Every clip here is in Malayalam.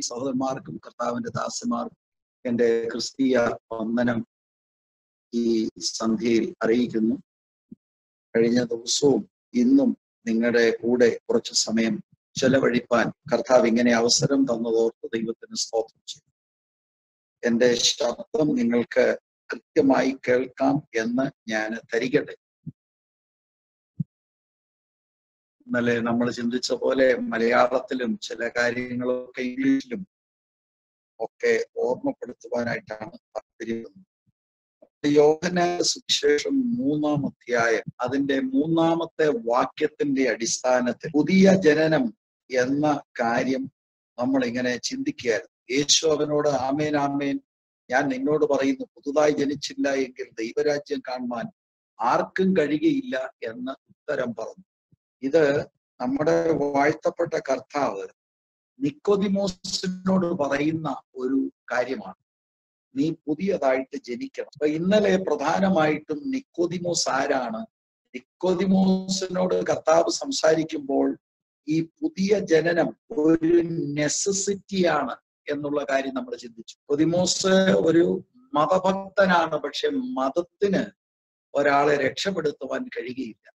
സഹോദരന്മാർക്കും കർത്താവിന്റെ ദാസന്മാർക്കും എൻ്റെ ക്രിസ്തീയ വന്ദനം ഈ സന്ധ്യയിൽ അറിയിക്കുന്നു കഴിഞ്ഞ ദിവസവും ഇന്നും നിങ്ങളുടെ കൂടെ കുറച്ച് സമയം ചെലവഴിപ്പാൻ കർത്താവ് ഇങ്ങനെ അവസരം തന്നതോർത്ത് ദൈവത്തിന് സ്തോത്രം ചെയ്തു എൻ്റെ ശബ്ദം നിങ്ങൾക്ക് കൃത്യമായി കേൾക്കാം എന്ന് ഞാൻ ധരിക്കട്ടെ ഇന്നലെ നമ്മൾ ചിന്തിച്ച പോലെ മലയാളത്തിലും ചില കാര്യങ്ങളൊക്കെ ഇംഗ്ലീഷിലും ഒക്കെ ഓർമ്മപ്പെടുത്തുവാനായിട്ടാണ് താല്പര്യം യോഹന സുവിശേഷം മൂന്നാം അധ്യായം അതിന്റെ മൂന്നാമത്തെ വാക്യത്തിന്റെ അടിസ്ഥാനത്തിൽ പുതിയ ജനനം എന്ന കാര്യം നമ്മൾ ഇങ്ങനെ ചിന്തിക്കുകയായിരുന്നു യേശു അവനോട് ആമേൻ ആമേൻ ഞാൻ നിന്നോട് പറയുന്നു പുതുതായി ജനിച്ചില്ല എങ്കിൽ ദൈവരാജ്യം കാണുവാൻ ആർക്കും കഴിയുകയില്ല എന്ന് ഉത്തരം പറഞ്ഞു ഇത് നമ്മുടെ വാഴ്ത്തപ്പെട്ട കർത്താവ് നിക്കോദിമോസിനോട് പറയുന്ന ഒരു കാര്യമാണ് നീ പുതിയതായിട്ട് ജനിക്കണം അപ്പൊ ഇന്നലെ പ്രധാനമായിട്ടും നിക്കോദിമോസ് ആരാണ് നിക്കോദിമോസിനോട് കർത്താവ് സംസാരിക്കുമ്പോൾ ഈ പുതിയ ജനനം ഒരു നെസസിറ്റിയാണ് എന്നുള്ള കാര്യം നമ്മൾ ചിന്തിച്ചു കൊതിമോസ് ഒരു മതഭക്തനാണ് പക്ഷെ മതത്തിന് ഒരാളെ രക്ഷപ്പെടുത്തുവാൻ കഴിയുകയില്ല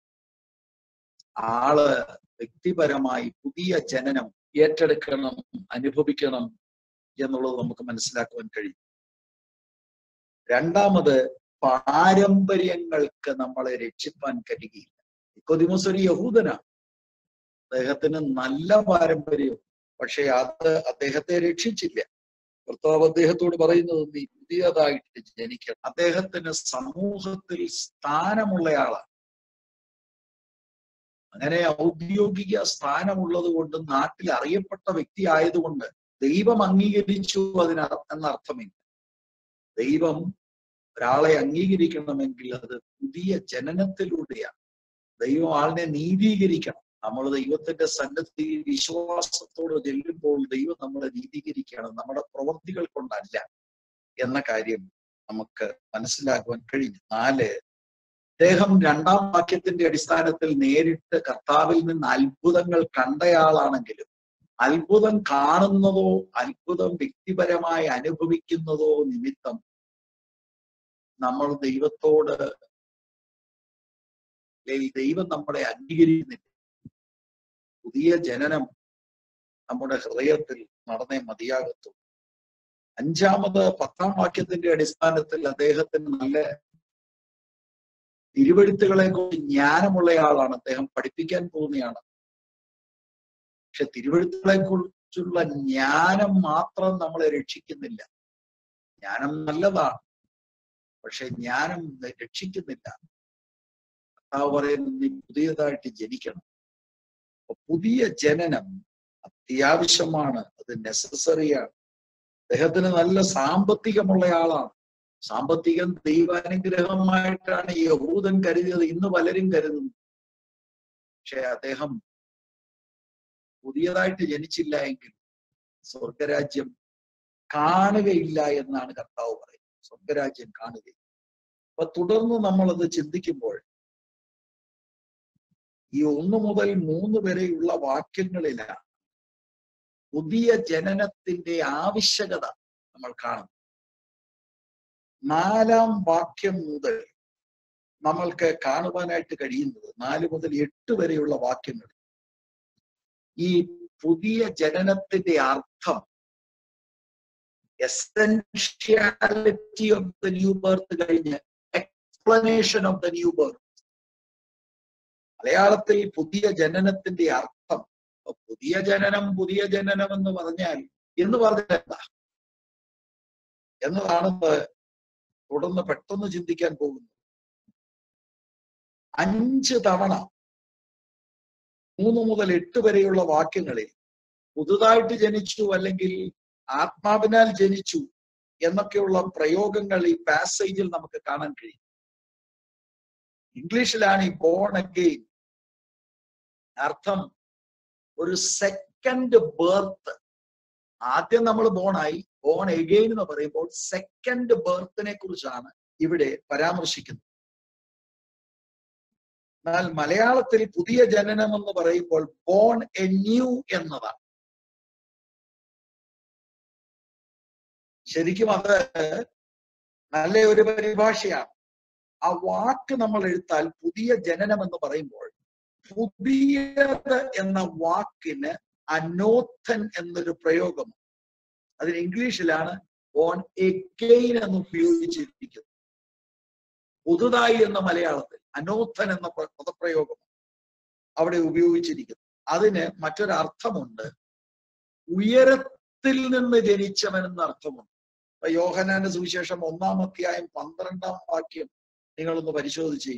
ആള് വ്യക്തിപരമായി പുതിയ ജനനം ഏറ്റെടുക്കണം അനുഭവിക്കണം എന്നുള്ളത് നമുക്ക് മനസ്സിലാക്കുവാൻ കഴിയും രണ്ടാമത് പാരമ്പര്യങ്ങൾക്ക് നമ്മളെ രക്ഷിപ്പാൻ കഴിയുകയില്ല നിക്കോദിമോസ് ഒരു യഹൂദനാണ് അദ്ദേഹത്തിന് നല്ല പാരമ്പര്യം പക്ഷെ അത് അദ്ദേഹത്തെ രക്ഷിച്ചില്ല കർത്താവ് അദ്ദേഹത്തോട് പറയുന്നത് നീ പുതിയതായിട്ട് ജനിക്കണം അദ്ദേഹത്തിന് സമൂഹത്തിൽ സ്ഥാനമുള്ളയാളാണ് അങ്ങനെ ഔദ്യോഗിക സ്ഥാനമുള്ളത് കൊണ്ട് നാട്ടിൽ അറിയപ്പെട്ട വ്യക്തി ആയതുകൊണ്ട് ദൈവം അംഗീകരിച്ചു അതിന് എന്നർത്ഥമില്ല ദൈവം ഒരാളെ അംഗീകരിക്കണമെങ്കിൽ അത് പുതിയ ജനനത്തിലൂടെയാണ് ദൈവം ആളിനെ നീതീകരിക്കണം നമ്മൾ ദൈവത്തിന്റെ സന്നദ്ധി വിശ്വാസത്തോട് ചെല്ലുമ്പോൾ ദൈവം നമ്മളെ നീതീകരിക്കുകയാണ് നമ്മുടെ പ്രവൃത്തികൾ കൊണ്ടല്ല എന്ന കാര്യം നമുക്ക് മനസ്സിലാക്കുവാൻ കഴിഞ്ഞു നാല് അദ്ദേഹം രണ്ടാം വാക്യത്തിന്റെ അടിസ്ഥാനത്തിൽ നേരിട്ട് കർത്താവിൽ നിന്ന് അത്ഭുതങ്ങൾ കണ്ടയാളാണെങ്കിലും അത്ഭുതം കാണുന്നതോ അത്ഭുതം വ്യക്തിപരമായി അനുഭവിക്കുന്നതോ നിമിത്തം നമ്മൾ ദൈവത്തോട് ദൈവം നമ്മളെ അംഗീകരിക്കുന്നില്ല പുതിയ ജനനം നമ്മുടെ ഹൃദയത്തിൽ നടന്നേ മതിയാകത്തു അഞ്ചാമത് പത്താം വാക്യത്തിന്റെ അടിസ്ഥാനത്തിൽ അദ്ദേഹത്തിന് നല്ല തിരുവഴുത്തുകളെ കുറിച്ച് ജ്ഞാനമുള്ളയാളാണ് അദ്ദേഹം പഠിപ്പിക്കാൻ പോകുന്നതാണ് പക്ഷെ തിരുവഴുത്തുകളെ കുറിച്ചുള്ള ജ്ഞാനം മാത്രം നമ്മളെ രക്ഷിക്കുന്നില്ല ജ്ഞാനം നല്ലതാണ് പക്ഷെ ജ്ഞാനം രക്ഷിക്കുന്നില്ല കർത്താവ് പറയുന്നത് നീ പുതിയതായിട്ട് ജനിക്കണം അപ്പൊ പുതിയ ജനനം അത്യാവശ്യമാണ് അത് നെസസറിയാണ് അദ്ദേഹത്തിന് നല്ല സാമ്പത്തികമുള്ള ആളാണ് സാമ്പത്തികം ദൈവാനുഗ്രഹമായിട്ടാണ് യഹൂദൻ കരുതിയത് ഇന്ന് പലരും കരുതുന്നു പക്ഷെ അദ്ദേഹം പുതിയതായിട്ട് ജനിച്ചില്ല എങ്കിൽ സ്വർഗരാജ്യം കാണുകയില്ല എന്നാണ് കർത്താവ് പറയുന്നത് സ്വർഗരാജ്യം കാണുകയില്ല അപ്പൊ തുടർന്ന് നമ്മളത് ചിന്തിക്കുമ്പോൾ ഈ ഒന്ന് മുതൽ മൂന്ന് വരെയുള്ള വാക്യങ്ങളിലാണ് പുതിയ ജനനത്തിന്റെ ആവശ്യകത നമ്മൾ കാണും നാലാം വാക്യം മുതൽ നമ്മൾക്ക് കാണുവാനായിട്ട് കഴിയുന്നത് നാല് മുതൽ എട്ട് വരെയുള്ള വാക്യങ്ങൾ ഈ പുതിയ ജനനത്തിന്റെ അർത്ഥം essentiality of the new birth കഴിഞ്ഞ് explanation of the new birth മലയാളത്തിൽ പുതിയ ജനനത്തിന്റെ അർത്ഥം പുതിയ ജനനം പുതിയ ജനനം എന്ന് പറഞ്ഞാൽ എന്ന് പറഞ്ഞാൽ എന്താ എന്നതാണെന്ന് തുടർന്ന് പെട്ടെന്ന് ചിന്തിക്കാൻ പോകുന്നു അഞ്ച് തവണ മൂന്ന് മുതൽ എട്ട് വരെയുള്ള വാക്യങ്ങളിൽ പുതുതായിട്ട് ജനിച്ചു അല്ലെങ്കിൽ ആത്മാവിനാൽ ജനിച്ചു എന്നൊക്കെയുള്ള പ്രയോഗങ്ങൾ ഈ പാസേജിൽ നമുക്ക് കാണാൻ കഴിയും ഇംഗ്ലീഷിലാണ് ഈ ബോൺ അഗെയിൻ അർത്ഥം ഒരു സെക്കൻഡ് ബേർത്ത് ആദ്യം നമ്മൾ ബോണായി ബോൺ എഗെയിൻ എന്ന് പറയുമ്പോൾ സെക്കൻഡ് ബേർത്തിനെ കുറിച്ചാണ് ഇവിടെ പരാമർശിക്കുന്നത് എന്നാൽ മലയാളത്തിൽ പുതിയ ജനനം എന്ന് പറയുമ്പോൾ ബോൺ എ ന്യൂ എന്നതാണ് ശരിക്കും അത് നല്ല ഒരു പരിഭാഷയാണ് ആ വാക്ക് നമ്മൾ എടുത്താൽ പുതിയ ജനനം എന്ന് പറയുമ്പോൾ പുതിയത് എന്ന വാക്കിന് അനോത്തൻ എന്നൊരു പ്രയോഗം അതിന് ഇംഗ്ലീഷിലാണ് ഓൺ എഗെയിൻ എന്ന് ഉപയോഗിച്ചിരിക്കുന്നത് പുതുതായി എന്ന മലയാളത്തിൽ അനോത്തൻ എന്ന പ്ര- പദപ്രയോഗം അവിടെ ഉപയോഗിച്ചിരിക്കുന്നു അതിന് മറ്റൊരർത്ഥമുണ്ട് ഉയരത്തിൽ നിന്ന് ജനിച്ചവൻ എന്ന അർത്ഥമുണ്ട് ഇപ്പൊ യോഹനാന്റെ സുവിശേഷം ഒന്നാം അധ്യായം പന്ത്രണ്ടാം വാക്യം നിങ്ങളൊന്ന് പരിശോധിച്ച്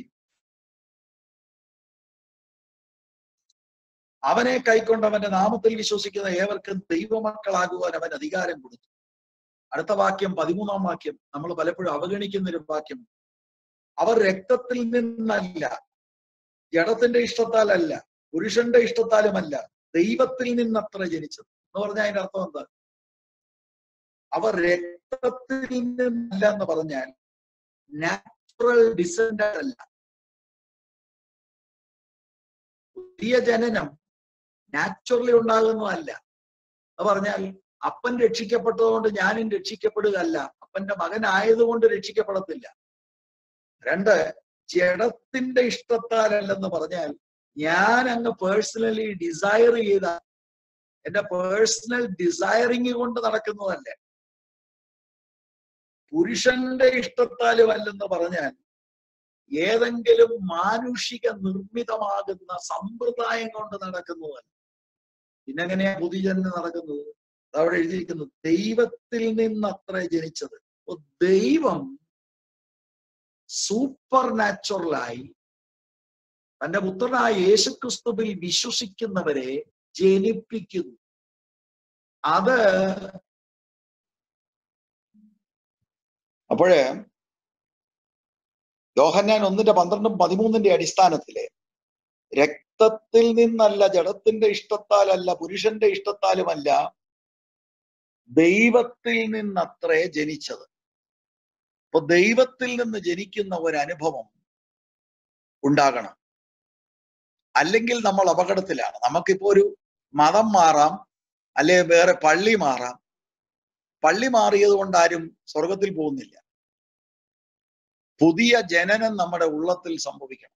അവനെ കൈക്കൊണ്ട് അവന്റെ നാമത്തിൽ വിശ്വസിക്കുന്ന ഏവർക്കും ദൈവമക്കളാകുവാൻ അവൻ അധികാരം കൊടുത്തു അടുത്ത വാക്യം പതിമൂന്നാം വാക്യം നമ്മൾ പലപ്പോഴും അവഗണിക്കുന്ന ഒരു വാക്യം അവർ രക്തത്തിൽ നിന്നല്ല ജഡത്തിന്റെ ഇഷ്ടത്താലല്ല പുരുഷന്റെ ഇഷ്ടത്താലുമല്ല ദൈവത്തിൽ നിന്നത്ര ജനിച്ചത് എന്ന് പറഞ്ഞാൽ അതിന്റെ അർത്ഥം എന്താ അവർ രക്തത്തിൽ നിന്നല്ല എന്ന് പറഞ്ഞാൽ നാച്ചുറൽ ഡിസെൻഡന്റ് അല്ല പുതിയ ജനനം നാച്ചുറലി ഉണ്ടാകുന്നതല്ല എന്ന് പറഞ്ഞാൽ അപ്പൻ രക്ഷിക്കപ്പെട്ടതുകൊണ്ട് ഞാനും രക്ഷിക്കപ്പെടുകയല്ല അപ്പന്റെ മകനായതുകൊണ്ട് രക്ഷിക്കപ്പെടത്തില്ല രണ്ട് ജഡത്തിന്റെ ഇഷ്ടത്താലല്ലെന്ന് പറഞ്ഞാൽ ഞാൻ അങ്ങ് പേഴ്സണലി ഡിസയർ ചെയ്ത എന്റെ പേഴ്സണൽ ഡിസയറിങ് കൊണ്ട് നടക്കുന്നതല്ല പുരുഷന്റെ ഇഷ്ടത്താലും അല്ലെന്ന് പറഞ്ഞാൽ ഏതെങ്കിലും മാനുഷിക നിർമ്മിതമാകുന്ന സമ്പ്രദായം കൊണ്ട് നടക്കുന്നതല്ല പിന്നെങ്ങനെയാ പുതുജനം നടക്കുന്നത് അവിടെ എഴുതിയിരിക്കുന്നു ദൈവത്തിൽ നിന്നത്ര ജനിച്ചത് അപ്പൊ ദൈവം സൂപ്പർ നാച്ചുറലായി തന്റെ പുത്രനായ യേശുക്രിസ്തുവിൽ വിശ്വസിക്കുന്നവരെ ജനിപ്പിക്കുന്നു അത് അപ്പോഴേ യോഹന്നാൻ ഒന്നിന്റെ പന്ത്രണ്ടും പതിമൂന്നിന്റെ അടിസ്ഥാനത്തില് രക്തത്തിൽ നിന്നല്ല ജഡത്തിന്റെ ഇഷ്ടത്താലല്ല പുരുഷന്റെ ഇഷ്ടത്താലുമല്ല ദൈവത്തിൽ നിന്നത്രേ ജനിച്ചത് അപ്പൊ ദൈവത്തിൽ നിന്ന് ജനിക്കുന്ന ഒരു അനുഭവം ഉണ്ടാകണം അല്ലെങ്കിൽ നമ്മൾ അപകടത്തിലാണ് നമുക്കിപ്പോ ഒരു മതം മാറാം അല്ലെ വേറെ പള്ളി മാറാം പള്ളി മാറിയത് കൊണ്ട് ആരും സ്വർഗത്തിൽ പോകുന്നില്ല പുതിയ ജനനം നമ്മുടെ ഉള്ളത്തിൽ സംഭവിക്കണം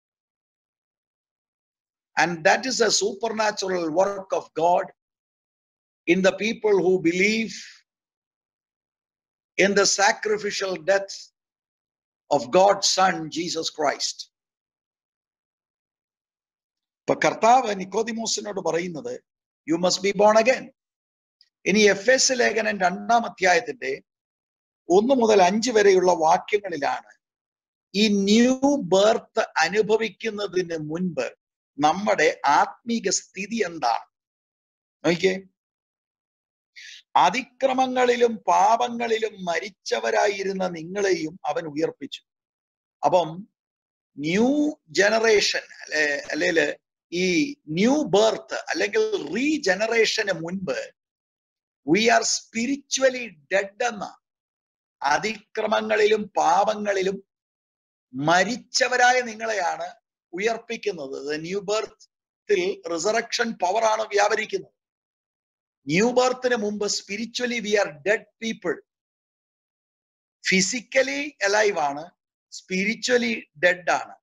and that is a supernatural work of God in the people who believe in the sacrificial death of God son Jesus Christ ഇപ്പൊ കർത്താവ് നിക്കോദിമോസിനോട് പറയുന്നത് you must be born again ഇനി എഫ് എസ് ലേഖനൻ രണ്ടാം അധ്യായത്തിന്റെ ഒന്ന് മുതൽ അഞ്ച് വരെയുള്ള വാക്യങ്ങളിലാണ് ഈ ന്യൂ ബർത്ത് അനുഭവിക്കുന്നതിന് മുൻപ് നമ്മുടെ ആത്മീക സ്ഥിതി എന്താണ് നോക്കിയേ അതിക്രമങ്ങളിലും പാപങ്ങളിലും മരിച്ചവരായിരുന്ന നിങ്ങളെയും അവൻ ഉയർപ്പിച്ചു അപ്പം ന്യൂ ജനറേഷൻ അല്ലെ അല്ലെങ്കിൽ ഈ ന്യൂ ബർത്ത് അല്ലെങ്കിൽ റീജനറേഷന് മുൻപ് വി ആർ സ്പിരിച്വലി ഡെഡ് എന്ന അതിക്രമങ്ങളിലും പാപങ്ങളിലും മരിച്ചവരായ നിങ്ങളെയാണ് ഉയർപ്പിക്കുന്നത് ന്യൂ ബർത്തിൽ റിസറക്ഷൻ പവർ ആണ് വ്യാപരിക്കുന്നത് ന്യൂ ബർത്തിന് മുമ്പ് spiritually we are dead people physically alive ആണ് സ്പിരിച്വലി ഡെഡ് ആണ്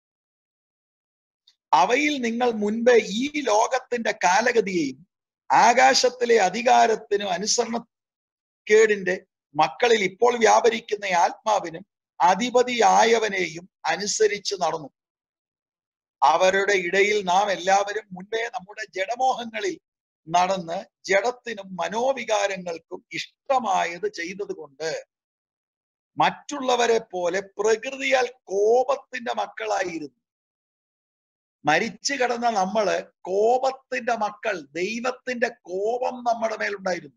അവയിൽ നിങ്ങൾ മുൻപേ ഈ ലോകത്തിന്റെ കാലഗതിയെയും ആകാശത്തിലെ അധികാരത്തിനും അനുസരണക്കേടിന്റെ മക്കളിൽ ഇപ്പോൾ വ്യാപരിക്കുന്ന ആത്മാവിനും അധിപതിയായവനെയും അനുസരിച്ച് നടന്നു അവരുടെ ഇടയിൽ നാം എല്ലാവരും മുൻപേ നമ്മുടെ ജഡമോഹങ്ങളിൽ നടന്ന് ജഡത്തിനും മനോവികാരങ്ങൾക്കും ഇഷ്ടമായത് ചെയ്തതുകൊണ്ട് മറ്റുള്ളവരെ പോലെ പ്രകൃതിയാൽ കോപത്തിന്റെ മക്കളായിരുന്നു മരിച്ചു കിടന്ന നമ്മള് കോപത്തിന്റെ മക്കൾ ദൈവത്തിന്റെ കോപം നമ്മുടെ മേലുണ്ടായിരുന്നു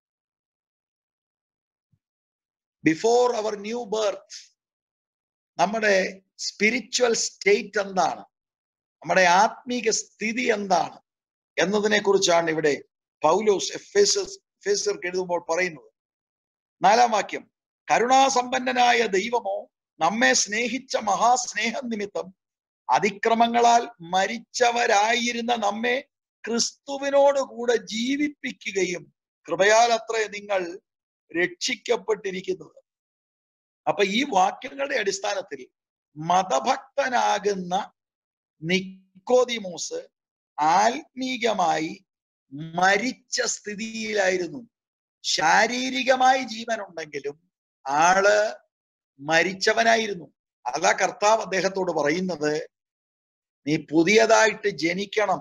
ബിഫോർ അവർ ന്യൂ ബർത്ത് നമ്മുടെ സ്പിരിച്വൽ സ്റ്റേറ്റ് എന്താണ് നമ്മുടെ ആത്മീക സ്ഥിതി എന്താണ് എന്നതിനെ കുറിച്ചാണ് ഇവിടെ പൗലോസ് എഫേസർക്ക് എഴുതുമ്പോൾ പറയുന്നത് നാലാം വാക്യം കരുണാസമ്പന്നനായ ദൈവമോ നമ്മെ സ്നേഹിച്ച മഹാസ്നേഹം നിമിത്തം അതിക്രമങ്ങളാൽ മരിച്ചവരായിരുന്ന നമ്മെ ക്രിസ്തുവിനോട് കൂടെ ജീവിപ്പിക്കുകയും കൃപയാൽ അത്രേ നിങ്ങൾ രക്ഷിക്കപ്പെട്ടിരിക്കുന്നത് അപ്പൊ ഈ വാക്യങ്ങളുടെ അടിസ്ഥാനത്തിൽ മതഭക്തനാകുന്ന നിക്കോദിമോസ് ആത്മീകമായി മരിച്ച സ്ഥിതിയിലായിരുന്നു ശാരീരികമായി ജീവനുണ്ടെങ്കിലും ആള് മരിച്ചവനായിരുന്നു അതാ കർത്താവ് അദ്ദേഹത്തോട് പറയുന്നത് നീ പുതിയതായിട്ട് ജനിക്കണം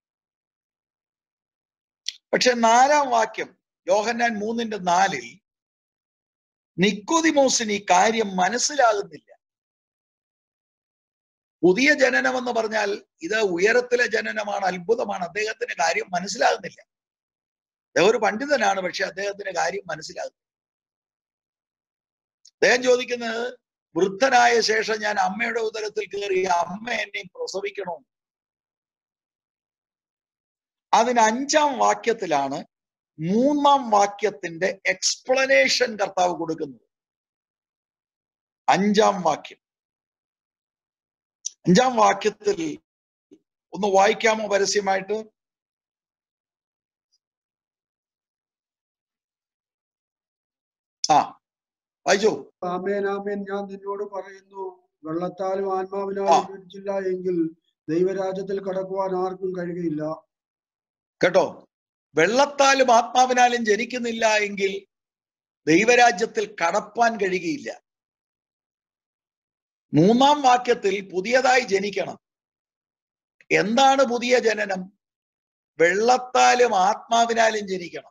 പക്ഷെ നാലാം വാക്യം യോഹന്നാൻ മൂന്നിന്റെ നാലിൽ നിക്കോദിമോസിന് ഈ കാര്യം മനസ്സിലാകുന്നില്ല പുതിയ ജനനം എന്ന് പറഞ്ഞാൽ ഇത് ഉയരത്തിലെ ജനനമാണ് അത്ഭുതമാണ് അദ്ദേഹത്തിന് കാര്യം മനസ്സിലാകുന്നില്ല അദ്ദേഹം ഒരു പണ്ഡിതനാണ് പക്ഷെ അദ്ദേഹത്തിന് കാര്യം മനസ്സിലാകുന്നു അദ്ദേഹം ചോദിക്കുന്നത് വൃദ്ധനായ ശേഷം ഞാൻ അമ്മയുടെ ഉദരത്തിൽ കയറി അമ്മ എന്നെ പ്രസവിക്കണോ അതിന് അഞ്ചാം വാക്യത്തിലാണ് മൂന്നാം വാക്യത്തിന്റെ എക്സ്പ്ലനേഷൻ കർത്താവ് കൊടുക്കുന്നത് അഞ്ചാം വാക്യം അഞ്ചാം വാക്യത്തിൽ ഒന്ന് വായിക്കാമോ പരസ്യമായിട്ട് ആ വായിച്ചോ ആമേൻ ആമേൻ ഞാൻ നിന്നോട് പറയുന്നു വെള്ളത്താലും ആത്മാവിനാലും ജനിച്ചില്ല എങ്കിൽ ദൈവരാജ്യത്തിൽ കടക്കുവാൻ ആർക്കും കഴിയുകയില്ല കേട്ടോ വെള്ളത്താലും ആത്മാവിനാലും ജനിക്കുന്നില്ല എങ്കിൽ ദൈവരാജ്യത്തിൽ കടപ്പാൻ കഴിയുകയില്ല മൂന്നാം വാക്യത്തിൽ പുതിയതായി ജനിക്കണം എന്താണ് പുതിയ ജനനം വെള്ളത്താലും ആത്മാവിനാലും ജനിക്കണം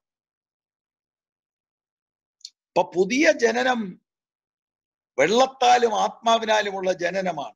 അപ്പൊ പുതിയ ജനനം വെള്ളത്താലും ആത്മാവിനാലുമുള്ള ജനനമാണ്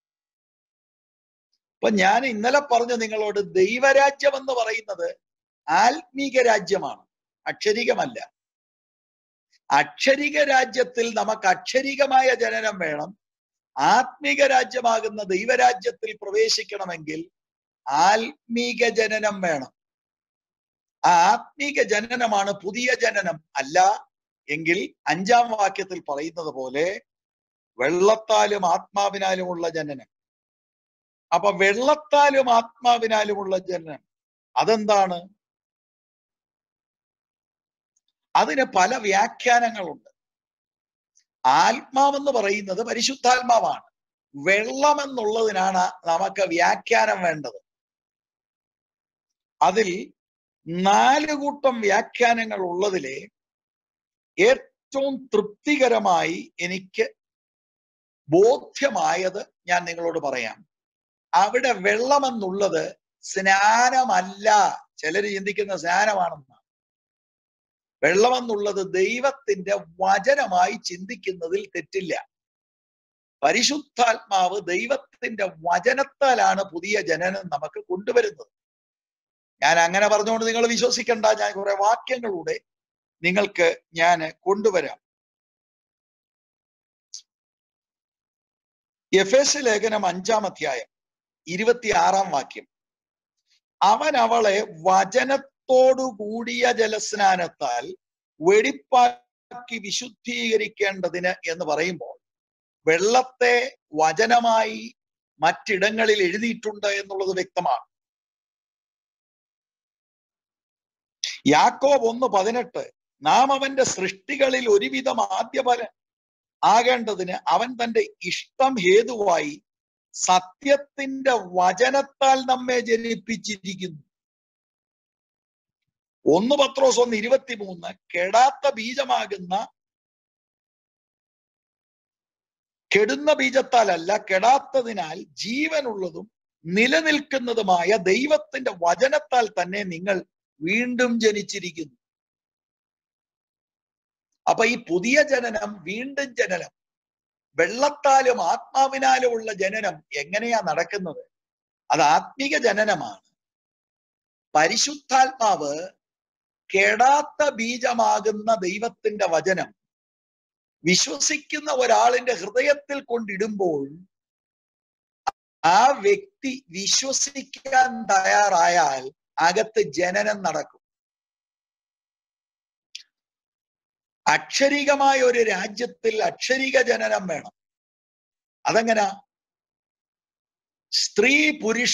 അപ്പൊ ഞാൻ ഇന്നലെ പറഞ്ഞു നിങ്ങളോട് ദൈവരാജ്യം എന്ന് പറയുന്നത് ആത്മീക രാജ്യമാണ് അക്ഷരികമല്ല അക്ഷരിക രാജ്യത്തിൽ നമുക്ക് അക്ഷരികമായ ജനനം വേണം ആത്മീക രാജ്യമാകുന്ന ദൈവരാജ്യത്തിൽ പ്രവേശിക്കണമെങ്കിൽ ആത്മീക ജനനം വേണം ആ ആത്മീക ജനനമാണ് പുതിയ ജനനം അല്ല എങ്കിൽ അഞ്ചാം വാക്യത്തിൽ പറയുന്നത് പോലെ വെള്ളത്താലും ആത്മാവിനാലുമുള്ള ജനനം അപ്പൊ വെള്ളത്താലും ആത്മാവിനാലുമുള്ള ജനനം അതെന്താണ് അതിന് പല വ്യാഖ്യാനങ്ങളുണ്ട് ആത്മാവെന്ന് പറയുന്നത് പരിശുദ്ധാത്മാവാണ് വെള്ളം എന്നുള്ളതിനാണ് നമുക്ക് വ്യാഖ്യാനം വേണ്ടത് അതിൽ നാല് കൂട്ടം വ്യാഖ്യാനങ്ങൾ ഉള്ളതിലെ ഏറ്റവും തൃപ്തികരമായി എനിക്ക് ബോധ്യമായത് ഞാൻ നിങ്ങളോട് പറയാം അവിടെ വെള്ളമെന്നുള്ളത് സ്നാനമല്ല ചിലർ ചിന്തിക്കുന്ന സ്നാനമാണെന്നാണ് വെള്ളമെന്നുള്ളത് ദൈവത്തിന്റെ വചനമായി ചിന്തിക്കുന്നതിൽ തെറ്റില്ല പരിശുദ്ധാത്മാവ് ദൈവത്തിന്റെ വചനത്താലാണ് പുതിയ ജനനം നമുക്ക് കൊണ്ടുവരുന്നത് ഞാൻ അങ്ങനെ പറഞ്ഞുകൊണ്ട് നിങ്ങൾ വിശ്വസിക്കണ്ട ഞാൻ കുറെ വാക്യങ്ങളുടെ നിങ്ങൾക്ക് ഞാൻ കൊണ്ടുവരാം എഫ് എസ് ലേഖനം അഞ്ചാം അധ്യായം ഇരുപത്തിയാറാം വാക്യം അവൻ അവളെ വചനത്തോടു കൂടിയ ജലസ്നാനത്താൽ വെടിപ്പാക്കി വിശുദ്ധീകരിക്കേണ്ടതിന് എന്ന് പറയുമ്പോൾ വെള്ളത്തെ വചനമായി മറ്റിടങ്ങളിൽ എഴുതിയിട്ടുണ്ട് എന്നുള്ളത് വ്യക്തമാണ് യാക്കോബ് ഒന്ന് പതിനെട്ട് നാം അവന്റെ സൃഷ്ടികളിൽ ഒരുവിധം ആദ്യഫലം ആകേണ്ടതിന് അവൻ തന്റെ ഇഷ്ടം ഹേതുവായി സത്യത്തിന്റെ വചനത്താൽ നമ്മെ ജനിപ്പിച്ചിരിക്കുന്നു ഒന്ന് പത്രോസ് ഒന്ന് ഇരുപത്തിമൂന്ന് കെടാത്ത ബീജമാകുന്ന കെടുന്ന ബീജത്താലല്ല കെടാത്തതിനാൽ ജീവനുള്ളതും നിലനിൽക്കുന്നതുമായ ദൈവത്തിന്റെ വചനത്താൽ തന്നെ നിങ്ങൾ വീണ്ടും ജനിച്ചിരിക്കുന്നു അപ്പൊ ഈ പുതിയ ജനനം വീണ്ടും ജനനം വെള്ളത്താലും ആത്മാവിനാലും ഉള്ള ജനനം എങ്ങനെയാ നടക്കുന്നത് അത് ആത്മീക ജനനമാണ് പരിശുദ്ധാത്മാവ് കെടാത്ത ബീജമാകുന്ന ദൈവത്തിന്റെ വചനം വിശ്വസിക്കുന്ന ഒരാളിന്റെ ഹൃദയത്തിൽ കൊണ്ടിടുമ്പോൾ ആ വ്യക്തി വിശ്വസിക്കാൻ തയ്യാറായാൽ അകത്ത് ജനനം നടക്കും അക്ഷരികമായ ഒരു രാജ്യത്തിൽ അക്ഷരിക ജനനം വേണം അതെങ്ങനാ സ്ത്രീ പുരുഷ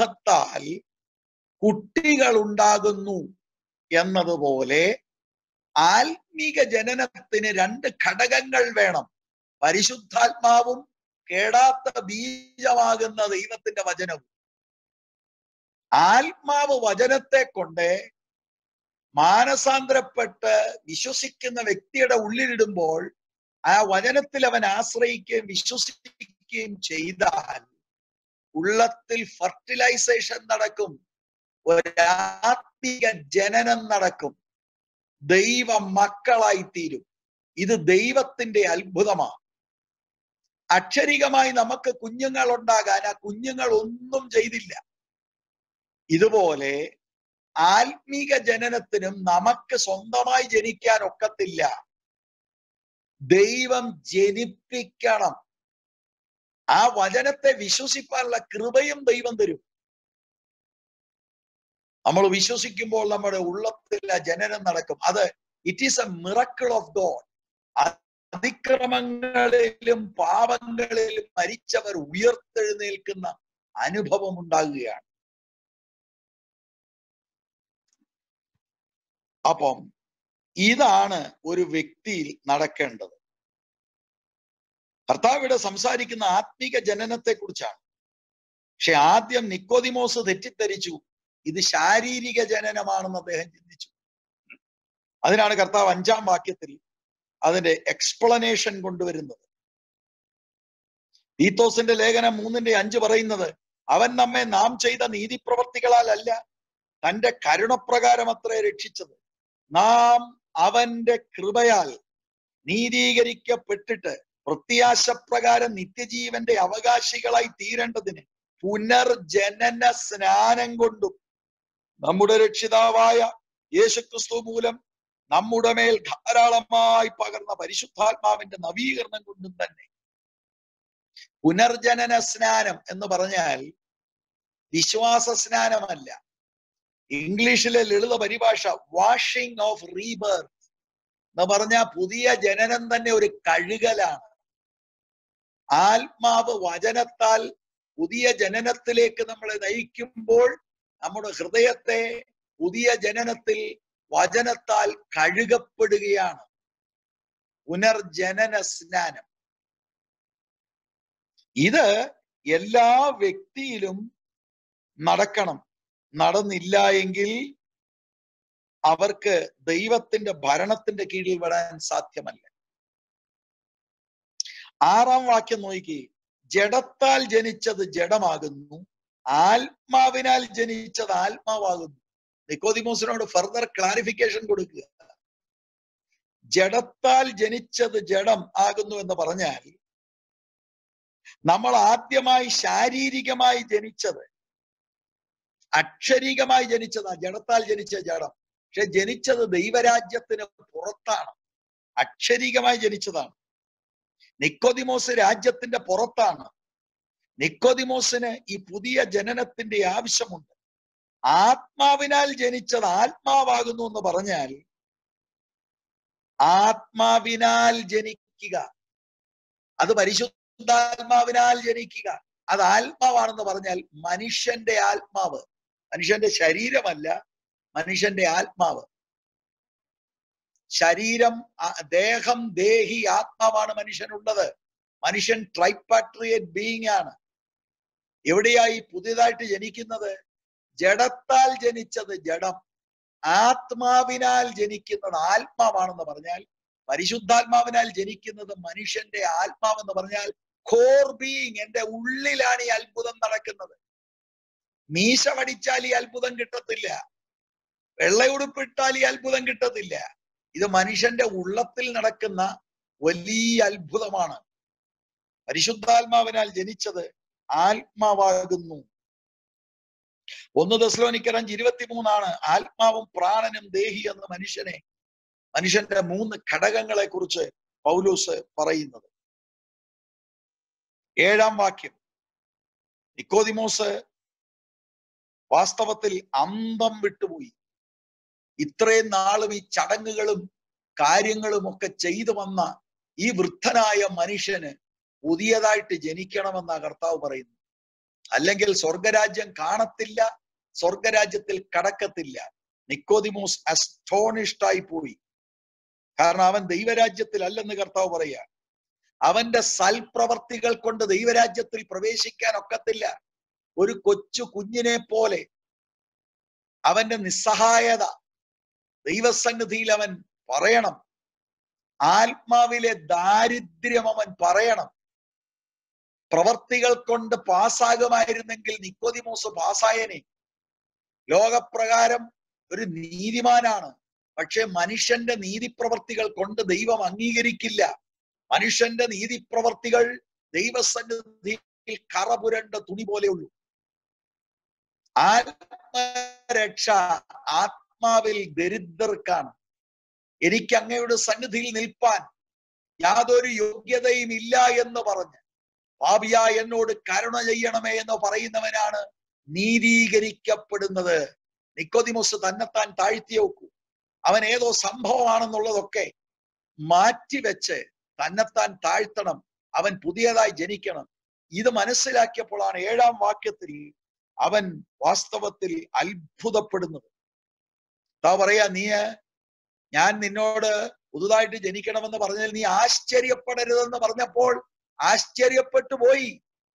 ബന്ധത്താൽ കുട്ടികൾ ഉണ്ടാകുന്നു എന്നതുപോലെ ആത്മീക ജനനത്തിന് രണ്ട് ഘടകങ്ങൾ വേണം പരിശുദ്ധാത്മാവും കേടാത്ത ബീജമാകുന്ന ദൈവത്തിന്റെ വചനവും ആത്മാവ് വചനത്തെ കൊണ്ട് മാനസാന്തരപ്പെട്ട് വിശ്വസിക്കുന്ന വ്യക്തിയുടെ ഉള്ളിലിടുമ്പോൾ ആ വചനത്തിൽ അവൻ ആശ്രയിക്കുകയും വിശ്വസിക്കുകയും ചെയ്താൽ ഉള്ളത്തിൽ ഫർട്ടിലൈസേഷൻ നടക്കും ഒരാത്മീക ജനനം നടക്കും ദൈവ മക്കളായി തീരും ഇത് ദൈവത്തിന്റെ അത്ഭുതമാണ് അക്ഷരികമായി നമുക്ക് കുഞ്ഞുങ്ങൾ ഉണ്ടാകാൻ ആ കുഞ്ഞുങ്ങൾ ഒന്നും ചെയ്തില്ല ഇതുപോലെ ആത്മീക ജനനത്തിനും നമുക്ക് സ്വന്തമായി ജനിക്കാൻ ഒക്കത്തില്ല ദൈവം ജനിപ്പിക്കണം ആ വചനത്തെ വിശ്വസിപ്പാനുള്ള കൃപയും ദൈവം തരും നമ്മൾ വിശ്വസിക്കുമ്പോൾ നമ്മുടെ ഉള്ളത്തിൽ ആ ജനനം നടക്കും അത് it is a miracle of God അതിക്രമങ്ങളിലും പാപങ്ങളിലും മരിച്ചവർ ഉയർത്തെഴുന്നേൽക്കുന്ന അനുഭവം ഉണ്ടാകുകയാണ് അപ്പം ഇതാണ് ഒരു വ്യക്തിയിൽ നടക്കേണ്ടത് കർത്താവിടെ സംസാരിക്കുന്ന ആത്മീക ജനനത്തെ കുറിച്ചാണ് പക്ഷെ ആദ്യം നിക്കോദിമോസ് തെറ്റിദ്ധരിച്ചു ഇത് ശാരീരിക ജനനമാണെന്ന് അദ്ദേഹം ചിന്തിച്ചു അതിനാണ് കർത്താവ് അഞ്ചാം വാക്യത്തിൽ അതിന്റെ എക്സ്പ്ലനേഷൻ കൊണ്ടുവരുന്നത് തീത്തോസിന്റെ ലേഖനം മൂന്നിന്റെ അഞ്ച് പറയുന്നത് അവൻ നമ്മെ നാം ചെയ്ത നീതിപ്രവർത്തികളാൽ അല്ല തന്റെ കരുണപ്രകാരം അത്രേ രക്ഷിച്ചത് നാം അവന്റെ കൃപയാൽ നീതീകരിക്കപ്പെട്ടിട്ട് പ്രത്യാശപ്രകാരം നിത്യജീവന്റെ അവകാശികളായി തീരേണ്ടതിന് പുനർജനന സ്നാനം കൊണ്ടും നമ്മുടെ രക്ഷിതാവായ യേശുക്രിസ്തു മൂലം നമ്മുടെ മേൽ ധാരാളമായി പകർന്ന പരിശുദ്ധാത്മാവിന്റെ നവീകരണം കൊണ്ടും തന്നെ പുനർജനന സ്നാനം എന്ന് പറഞ്ഞാൽ വിശ്വാസ സ്നാനമല്ല ഇംഗ്ലീഷിലെ ലളിത പരിഭാഷ വാഷിംഗ് ഓഫ് റീബർത്ത് എന്ന് പറഞ്ഞാൽ പുതിയ ജനനം തന്നെ ഒരു കഴുകലാണ് ആത്മാവ് വചനത്താൽ പുതിയ ജനനത്തിലേക്ക് നമ്മളെ നയിക്കുമ്പോൾ നമ്മുടെ ഹൃദയത്തെ പുതിയ ജനനത്തിൽ വചനത്താൽ കഴുകപ്പെടുകയാണ് പുനർജനന സ്നാനം ഇത് എല്ലാ വ്യക്തിയിലും നടക്കണം നടന്നില്ല എങ്കിൽ അവർക്ക് ദൈവത്തിന്റെ ഭരണത്തിന്റെ കീഴിൽ വരാൻ സാധ്യമല്ല ആറാം വാക്യം നോക്കി ജഡത്താൽ ജനിച്ചത് ജഡമാകുന്നു ആത്മാവിനാൽ ജനിച്ചത് ആത്മാവാകുന്നു നിക്കോദിമോസിനോട് ഫർദർ ക്ലാരിഫിക്കേഷൻ കൊടുക്കുക ജഡത്താൽ ജനിച്ചത് ജഡം ആകുന്നു എന്ന് പറഞ്ഞാൽ നമ്മൾ ആദ്യമായി ശാരീരികമായി ജനിച്ചത് അക്ഷരികമായി ജനിച്ചതാ ജഡത്താൽ ജനിച്ച ജഡം പക്ഷെ ജനിച്ചത് ദൈവരാജ്യത്തിന് പുറത്താണ് അക്ഷരികമായി ജനിച്ചതാണ് നിക്കോദിമോസ് രാജ്യത്തിന്റെ പുറത്താണ് നിക്കോദിമോസിന് ഈ പുതിയ ജനനത്തിന്റെ ആവശ്യമുണ്ട് ആത്മാവിനാൽ ജനിച്ചത് ആത്മാവാകുന്നു എന്ന് പറഞ്ഞാൽ ആത്മാവിനാൽ ജനിക്കുക അത് പരിശുദ്ധാത്മാവിനാൽ ജനിക്കുക അത് ആത്മാവാണെന്ന് പറഞ്ഞാൽ മനുഷ്യന്റെ ആത്മാവ് മനുഷ്യന്റെ ശരീരമല്ല മനുഷ്യന്റെ ആത്മാവ് ശരീരം ദേഹം ദേഹി ആത്മാവാണ് മനുഷ്യനുള്ളത് മനുഷ്യൻ ട്രൈപ്പാട്രിയറ്റ് ബീയിങ് ആണ് എവിടെയായി പുതിയതായിട്ട് ജനിക്കുന്നത് ജഡത്താൽ ജനിച്ചത് ജഡം ആത്മാവിനാൽ ജനിക്കുന്നത് ആത്മാവാണെന്ന് പറഞ്ഞാൽ പരിശുദ്ധാത്മാവിനാൽ ജനിക്കുന്നത് മനുഷ്യന്റെ ആത്മാവെന്ന് പറഞ്ഞാൽ കോർ ബീയിങ് എന്റെ ഉള്ളിലാണ് ഈ അത്ഭുതം നടക്കുന്നത് മീശ വടിച്ചാൽ ഈ അത്ഭുതം കിട്ടത്തില്ല വെള്ളയുടുപ്പിട്ടാൽ ഈ അത്ഭുതം കിട്ടത്തില്ല ഇത് മനുഷ്യന്റെ ഉള്ളത്തിൽ നടക്കുന്ന വലിയ അത്ഭുതമാണ് പരിശുദ്ധാത്മാവിനാൽ ജനിച്ചത് ആത്മാവാകുന്നു ഒന്ന് ദസ്ലോനിക്കർ അഞ്ച് ഇരുപത്തിമൂന്നാണ് ആത്മാവും പ്രാണനും ദേഹി എന്ന മനുഷ്യനെ മനുഷ്യന്റെ മൂന്ന് ഘടകങ്ങളെ കുറിച്ച് പൗലൂസ് പറയുന്നത് ഏഴാം വാക്യം നിക്കോദിമോസ് വാസ്തവത്തിൽ അന്തം വിട്ടുപോയി ഇത്രയും നാളും ഈ ചടങ്ങുകളും കാര്യങ്ങളും ഒക്കെ ചെയ്തു വന്ന ഈ വൃദ്ധനായ മനുഷ്യന് പുതിയതായിട്ട് ജനിക്കണമെന്ന കർത്താവ് പറയുന്നു അല്ലെങ്കിൽ സ്വർഗരാജ്യം കാണത്തില്ല സ്വർഗരാജ്യത്തിൽ കടക്കത്തില്ല നിക്കോദിമോസ് അസ്റ്റോണിഷ്ഡ് ആയി പോയി കാരണം അവൻ ദൈവരാജ്യത്തിൽ അല്ലെന്ന് കർത്താവ് പറയുക അവന്റെ സൽപ്രവർത്തികൾ കൊണ്ട് ദൈവരാജ്യത്തിൽ പ്രവേശിക്കാൻ ഒക്കത്തില്ല ഒരു കൊച്ചു കുഞ്ഞിനെ പോലെ അവന്റെ നിസ്സഹായത ദൈവസന്നിധിയിൽ അവൻ പറയണം ആത്മാവിലെ ദാരിദ്ര്യം അവൻ പറയണം പ്രവർത്തികൾ കൊണ്ട് പാസ്സാകുമായിരുന്നെങ്കിൽ നിക്കോദിമോസ് പാസ്സായനെ ലോകപ്രകാരം ഒരു നീതിമാനാണ് പക്ഷെ മനുഷ്യന്റെ നീതിപ്രവർത്തികൾ കൊണ്ട് ദൈവം അംഗീകരിക്കില്ല മനുഷ്യന്റെ നീതിപ്രവർത്തികൾ ദൈവസന്നിധിയിൽ കറപുരണ്ട തുണി പോലെയുള്ളൂ ആത്മരക്ഷ ആത്മാവിൽ ദരിദ്രർക്കാണ് എനിക്ക് അങ്ങയുടെ സന്നിധിയിൽ നിൽപ്പാൻ യാതൊരു യോഗ്യതയും ഇല്ല എന്ന് പറഞ്ഞ് പാപിയ എന്നോട് കരുണ ചെയ്യണമേ എന്ന് പറയുന്നവനാണ് നീതീകരിക്കപ്പെടുന്നത് നിക്കോദിമോസ് തന്നെത്താൻ താഴ്ത്തി നോക്കൂ അവൻ ഏതോ സംഭവമാണെന്നുള്ളതൊക്കെ മാറ്റിവെച്ച് തന്നെത്താൻ താഴ്ത്തണം അവൻ പുതിയതായി ജനിക്കണം ഇത് മനസ്സിലാക്കിയപ്പോഴാണ് ഏഴാം വാക്യത്തിൽ അവൻ വാസ്തവത്തിൽ അത്ഭുതപ്പെടുന്നത് താ പറയാ നീ ഞാൻ നിന്നോട് പുതുതായിട്ട് ജനിക്കണമെന്ന് പറഞ്ഞാൽ നീ ആശ്ചര്യപ്പെടരുതെന്ന് പറഞ്ഞപ്പോൾ ആശ്ചര്യപ്പെട്ടു പോയി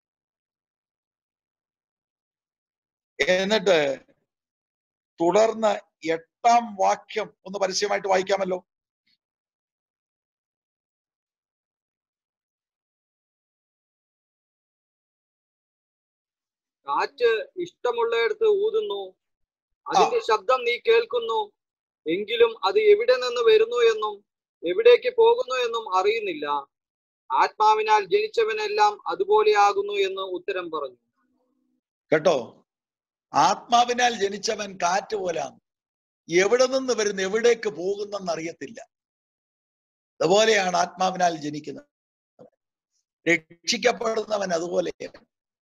എന്നിട്ട് തുടർന്ന് എട്ടാം വാക്യം ഒന്ന് പരസ്യമായിട്ട് വായിക്കാമല്ലോ കാറ്റ് ഇഷ്ടമുള്ളയിടത്ത് ഊതുന്നു അതിന്റെ ശബ്ദം നീ കേൾക്കുന്നു എങ്കിലും അത് എവിടെ നിന്ന് വരുന്നു എന്നും എവിടേക്ക് പോകുന്നു എന്നും അറിയുന്നില്ല ആത്മാവിനാൽ ജനിച്ചവനെല്ലാം അതുപോലെയാകുന്നു എന്ന് ഉത്തരം പറഞ്ഞു കേട്ടോ ആത്മാവിനാൽ ജനിച്ചവൻ കാറ്റ് പോലാണ് എവിടെ നിന്ന് വരുന്ന എവിടേക്ക് പോകുന്നെന്ന് അറിയത്തില്ല അതുപോലെയാണ് ആത്മാവിനാൽ ജനിക്കുന്നത് രക്ഷിക്കപ്പെടുന്നവൻ അതുപോലെയാണ്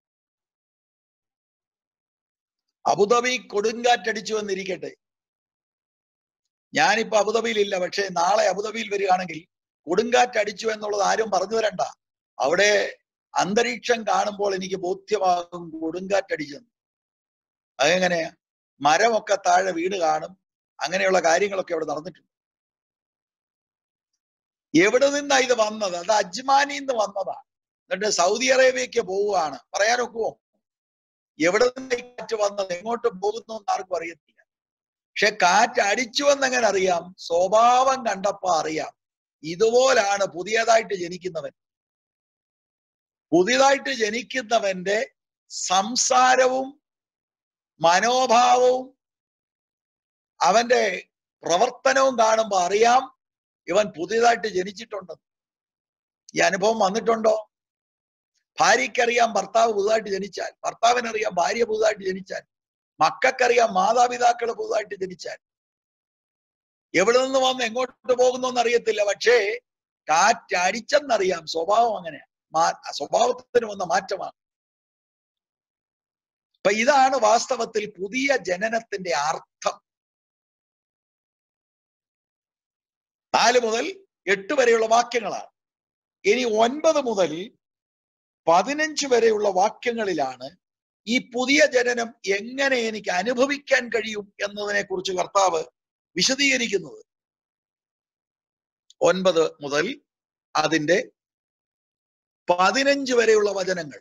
അബുദാബി കൊടുങ്കാറ്റടിച്ചു എന്നിരിക്കട്ടെ ഞാനിപ്പോ അബുദാബിയിലില്ല പക്ഷെ നാളെ അബുദാബിയിൽ വരികയാണെങ്കിൽ കൊടുങ്കാറ്റ് അടിച്ചു എന്നുള്ളത് ആരും പറഞ്ഞു തരണ്ട അവിടെ അന്തരീക്ഷം കാണുമ്പോൾ എനിക്ക് ബോധ്യമാകും കൊടുങ്കാറ്റടിച്ചെന്ന് അതെങ്ങനെയാ മരമൊക്കെ താഴെ വീട് കാണും അങ്ങനെയുള്ള കാര്യങ്ങളൊക്കെ അവിടെ നടന്നിട്ടുണ്ട് എവിടെ നിന്നാ ഇത് വന്നത് അത് അജ്മാനിൽ നിന്ന് വന്നതാ എന്നിട്ട് സൗദി അറേബ്യക്ക് പോവുകയാണ് പറയാനൊക്കുവോ എവിടെ നിന്ന് ഈ കാറ്റ് വന്നത് എങ്ങോട്ട് പോകുന്നു എന്ന് ആർക്കും അറിയത്തില്ല പക്ഷെ കാറ്റ് അടിച്ചു എന്നെങ്ങനെ അറിയാം സ്വഭാവം കണ്ടപ്പോ അറിയാം ഇതുപോലാണ് പുതിയതായിട്ട് ജനിക്കുന്നവൻ പുതിയതായിട്ട് ജനിക്കുന്നവന്റെ സംസാരവും മനോഭാവവും അവന്റെ പ്രവർത്തനവും കാണുമ്പോൾ അറിയാം ഇവൻ പുതിയതായിട്ട് ജനിച്ചിട്ടുണ്ടെന്ന് ഈ അനുഭവം വന്നിട്ടുണ്ടോ ഭാര്യയ്ക്കറിയാം ഭർത്താവ് പുതുതായിട്ട് ജനിച്ചാൽ ഭർത്താവിനറിയാം ഭാര്യ പുതുതായിട്ട് ജനിച്ചാൽ മക്കൾക്കറിയാം മാതാപിതാക്കൾ പുതുതായിട്ട് ജനിച്ചാൽ എവിടെ നിന്ന് വന്ന് എങ്ങോട്ട് പോകുന്നു എന്നറിയത്തില്ല പക്ഷേ കാറ്റടിച്ചെന്നറിയാം സ്വഭാവം അങ്ങനെയാ മാ സ്വഭാവത്തിന് വന്ന മാറ്റമാണ് അപ്പൊ ഇതാണ് വാസ്തവത്തിൽ പുതിയ ജനനത്തിന്റെ അർത്ഥം നാല് മുതൽ എട്ട് വരെയുള്ള വാക്യങ്ങളാണ് ഇനി ഒൻപത് മുതൽ പതിനഞ്ച് വരെയുള്ള വാക്യങ്ങളിലാണ് ഈ പുതിയ ജനനം എങ്ങനെ എനിക്ക് അനുഭവിക്കാൻ കഴിയും എന്നതിനെ കുറിച്ച് കർത്താവ് വിശദീകരിക്കുന്നത് ഒൻപത് മുതൽ അതിന്റെ പതിനഞ്ച് വരെയുള്ള വചനങ്ങൾ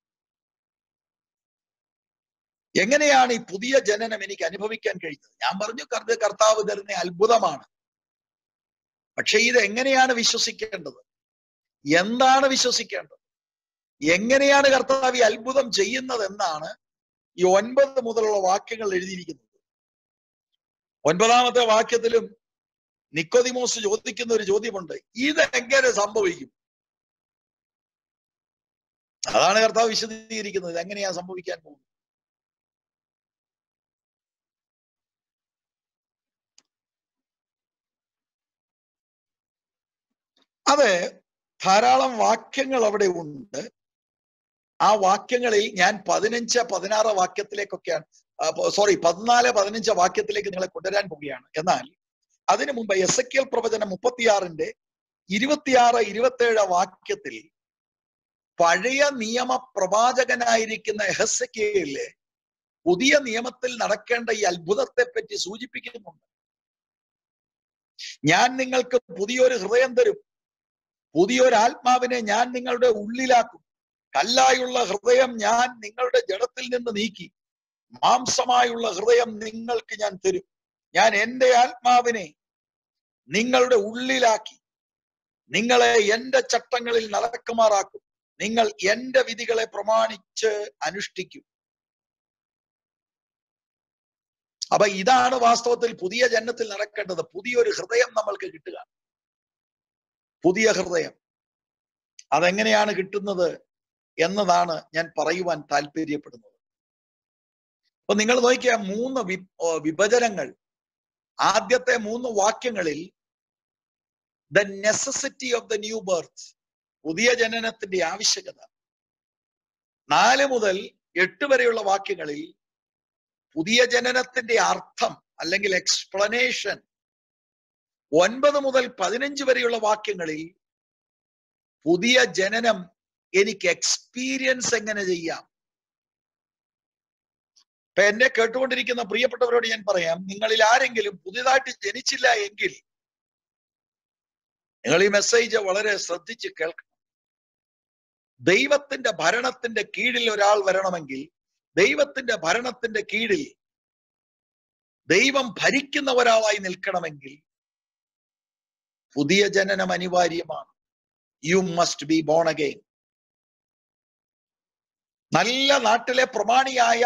എങ്ങനെയാണ് ഈ പുതിയ ജനനം എനിക്ക് അനുഭവിക്കാൻ കഴിയുന്നത് ഞാൻ പറഞ്ഞു കർത്ത കർത്താവ് തരുന്ന അത്ഭുതമാണ് പക്ഷെ ഇത് എങ്ങനെയാണ് വിശ്വസിക്കേണ്ടത് എന്താണ് വിശ്വസിക്കേണ്ടത് എങ്ങനെയാണ് കർത്താവ് ഈ അത്ഭുതം ചെയ്യുന്നത് എന്നാണ് ഈ ഒൻപത് മുതലുള്ള വാക്യങ്ങൾ എഴുതിയിരിക്കുന്നത് ഒൻപതാമത്തെ വാക്യത്തിലും നിക്കോദിമോസ് ചോദിക്കുന്ന ഒരു ചോദ്യമുണ്ട് ഇത് എങ്ങനെ സംഭവിക്കും അതാണ് കർത്താവ് വിശദീകരിക്കുന്നത് ഇത് എങ്ങനെയാ സംഭവിക്കാൻ പോകുന്നത് അതെ ധാരാളം വാക്യങ്ങൾ അവിടെ ഉണ്ട് ആ വാക്യങ്ങളിൽ ഞാൻ പതിനഞ്ച് പതിനാറ് വാക്യത്തിലേക്കൊക്കെയാണ് സോറി പതിനാല് പതിനഞ്ച് വാക്യത്തിലേക്ക് നിങ്ങളെ കൊണ്ടുവരാൻ പോവുകയാണ് എന്നാൽ അതിനു മുമ്പ് എസ് എ പ്രവചനം മുപ്പത്തിയാറിന്റെ ഇരുപത്തിയാറ് ഇരുപത്തേഴ് വാക്യത്തിൽ പഴയ നിയമ പ്രവാചകനായിരിക്കുന്ന എഹസക്കിയയിലെ പുതിയ നിയമത്തിൽ നടക്കേണ്ട ഈ അത്ഭുതത്തെ പറ്റി സൂചിപ്പിക്കുന്നുണ്ട് ഞാൻ നിങ്ങൾക്ക് പുതിയൊരു ഹൃദയം തരും പുതിയൊരു ആത്മാവിനെ ഞാൻ നിങ്ങളുടെ ഉള്ളിലാക്കും കല്ലായുള്ള ഹൃദയം ഞാൻ നിങ്ങളുടെ ജഡത്തിൽ നിന്ന് നീക്കി മാംസമായുള്ള ഹൃദയം നിങ്ങൾക്ക് ഞാൻ തരും ഞാൻ എന്റെ ആത്മാവിനെ നിങ്ങളുടെ ഉള്ളിലാക്കി നിങ്ങളെ എന്റെ ചട്ടങ്ങളിൽ നടക്കുമാറാക്കും നിങ്ങൾ എന്റെ വിധികളെ പ്രമാണിച്ച് അനുഷ്ഠിക്കും അപ്പൊ ഇതാണ് വാസ്തവത്തിൽ പുതിയ ജന്മത്തിൽ നടക്കേണ്ടത് പുതിയൊരു ഹൃദയം നമ്മൾക്ക് കിട്ടുക പുതിയ ഹൃദയം അതെങ്ങനെയാണ് കിട്ടുന്നത് എന്നതാണ് ഞാൻ പറയുവാൻ താല്പര്യപ്പെടുന്നത് അപ്പൊ നിങ്ങൾ നോക്കിയ മൂന്ന് വി വിഭജനങ്ങൾ ആദ്യത്തെ മൂന്ന് വാക്യങ്ങളിൽ the necessity of the new birth പുതിയ ജനനത്തിന്റെ ആവശ്യകത നാല് മുതൽ എട്ട് വരെയുള്ള വാക്യങ്ങളിൽ പുതിയ ജനനത്തിന്റെ അർത്ഥം അല്ലെങ്കിൽ എക്സ്പ്ലനേഷൻ ഒൻപത് മുതൽ പതിനഞ്ച് വരെയുള്ള വാക്യങ്ങളിൽ പുതിയ ജനനം എനിക്ക് എക്സ്പീരിയൻസ് എങ്ങനെ ചെയ്യാം ഇപ്പൊ എന്നെ കേട്ടുകൊണ്ടിരിക്കുന്ന പ്രിയപ്പെട്ടവരോട് ഞാൻ പറയാം നിങ്ങളിൽ ആരെങ്കിലും പുതിയതായിട്ട് ജനിച്ചില്ല എങ്കിൽ നിങ്ങൾ ഈ മെസ്സേജ് വളരെ ശ്രദ്ധിച്ച് കേൾക്കണം ദൈവത്തിന്റെ ഭരണത്തിന്റെ കീഴിൽ ഒരാൾ വരണമെങ്കിൽ ദൈവത്തിന്റെ ഭരണത്തിന്റെ കീഴിൽ ദൈവം ഭരിക്കുന്ന ഒരാളായി നിൽക്കണമെങ്കിൽ പുതിയ ജനനം അനിവാര്യമാണ് you must be born again നല്ല നാട്ടിലെ പ്രമാണിയായ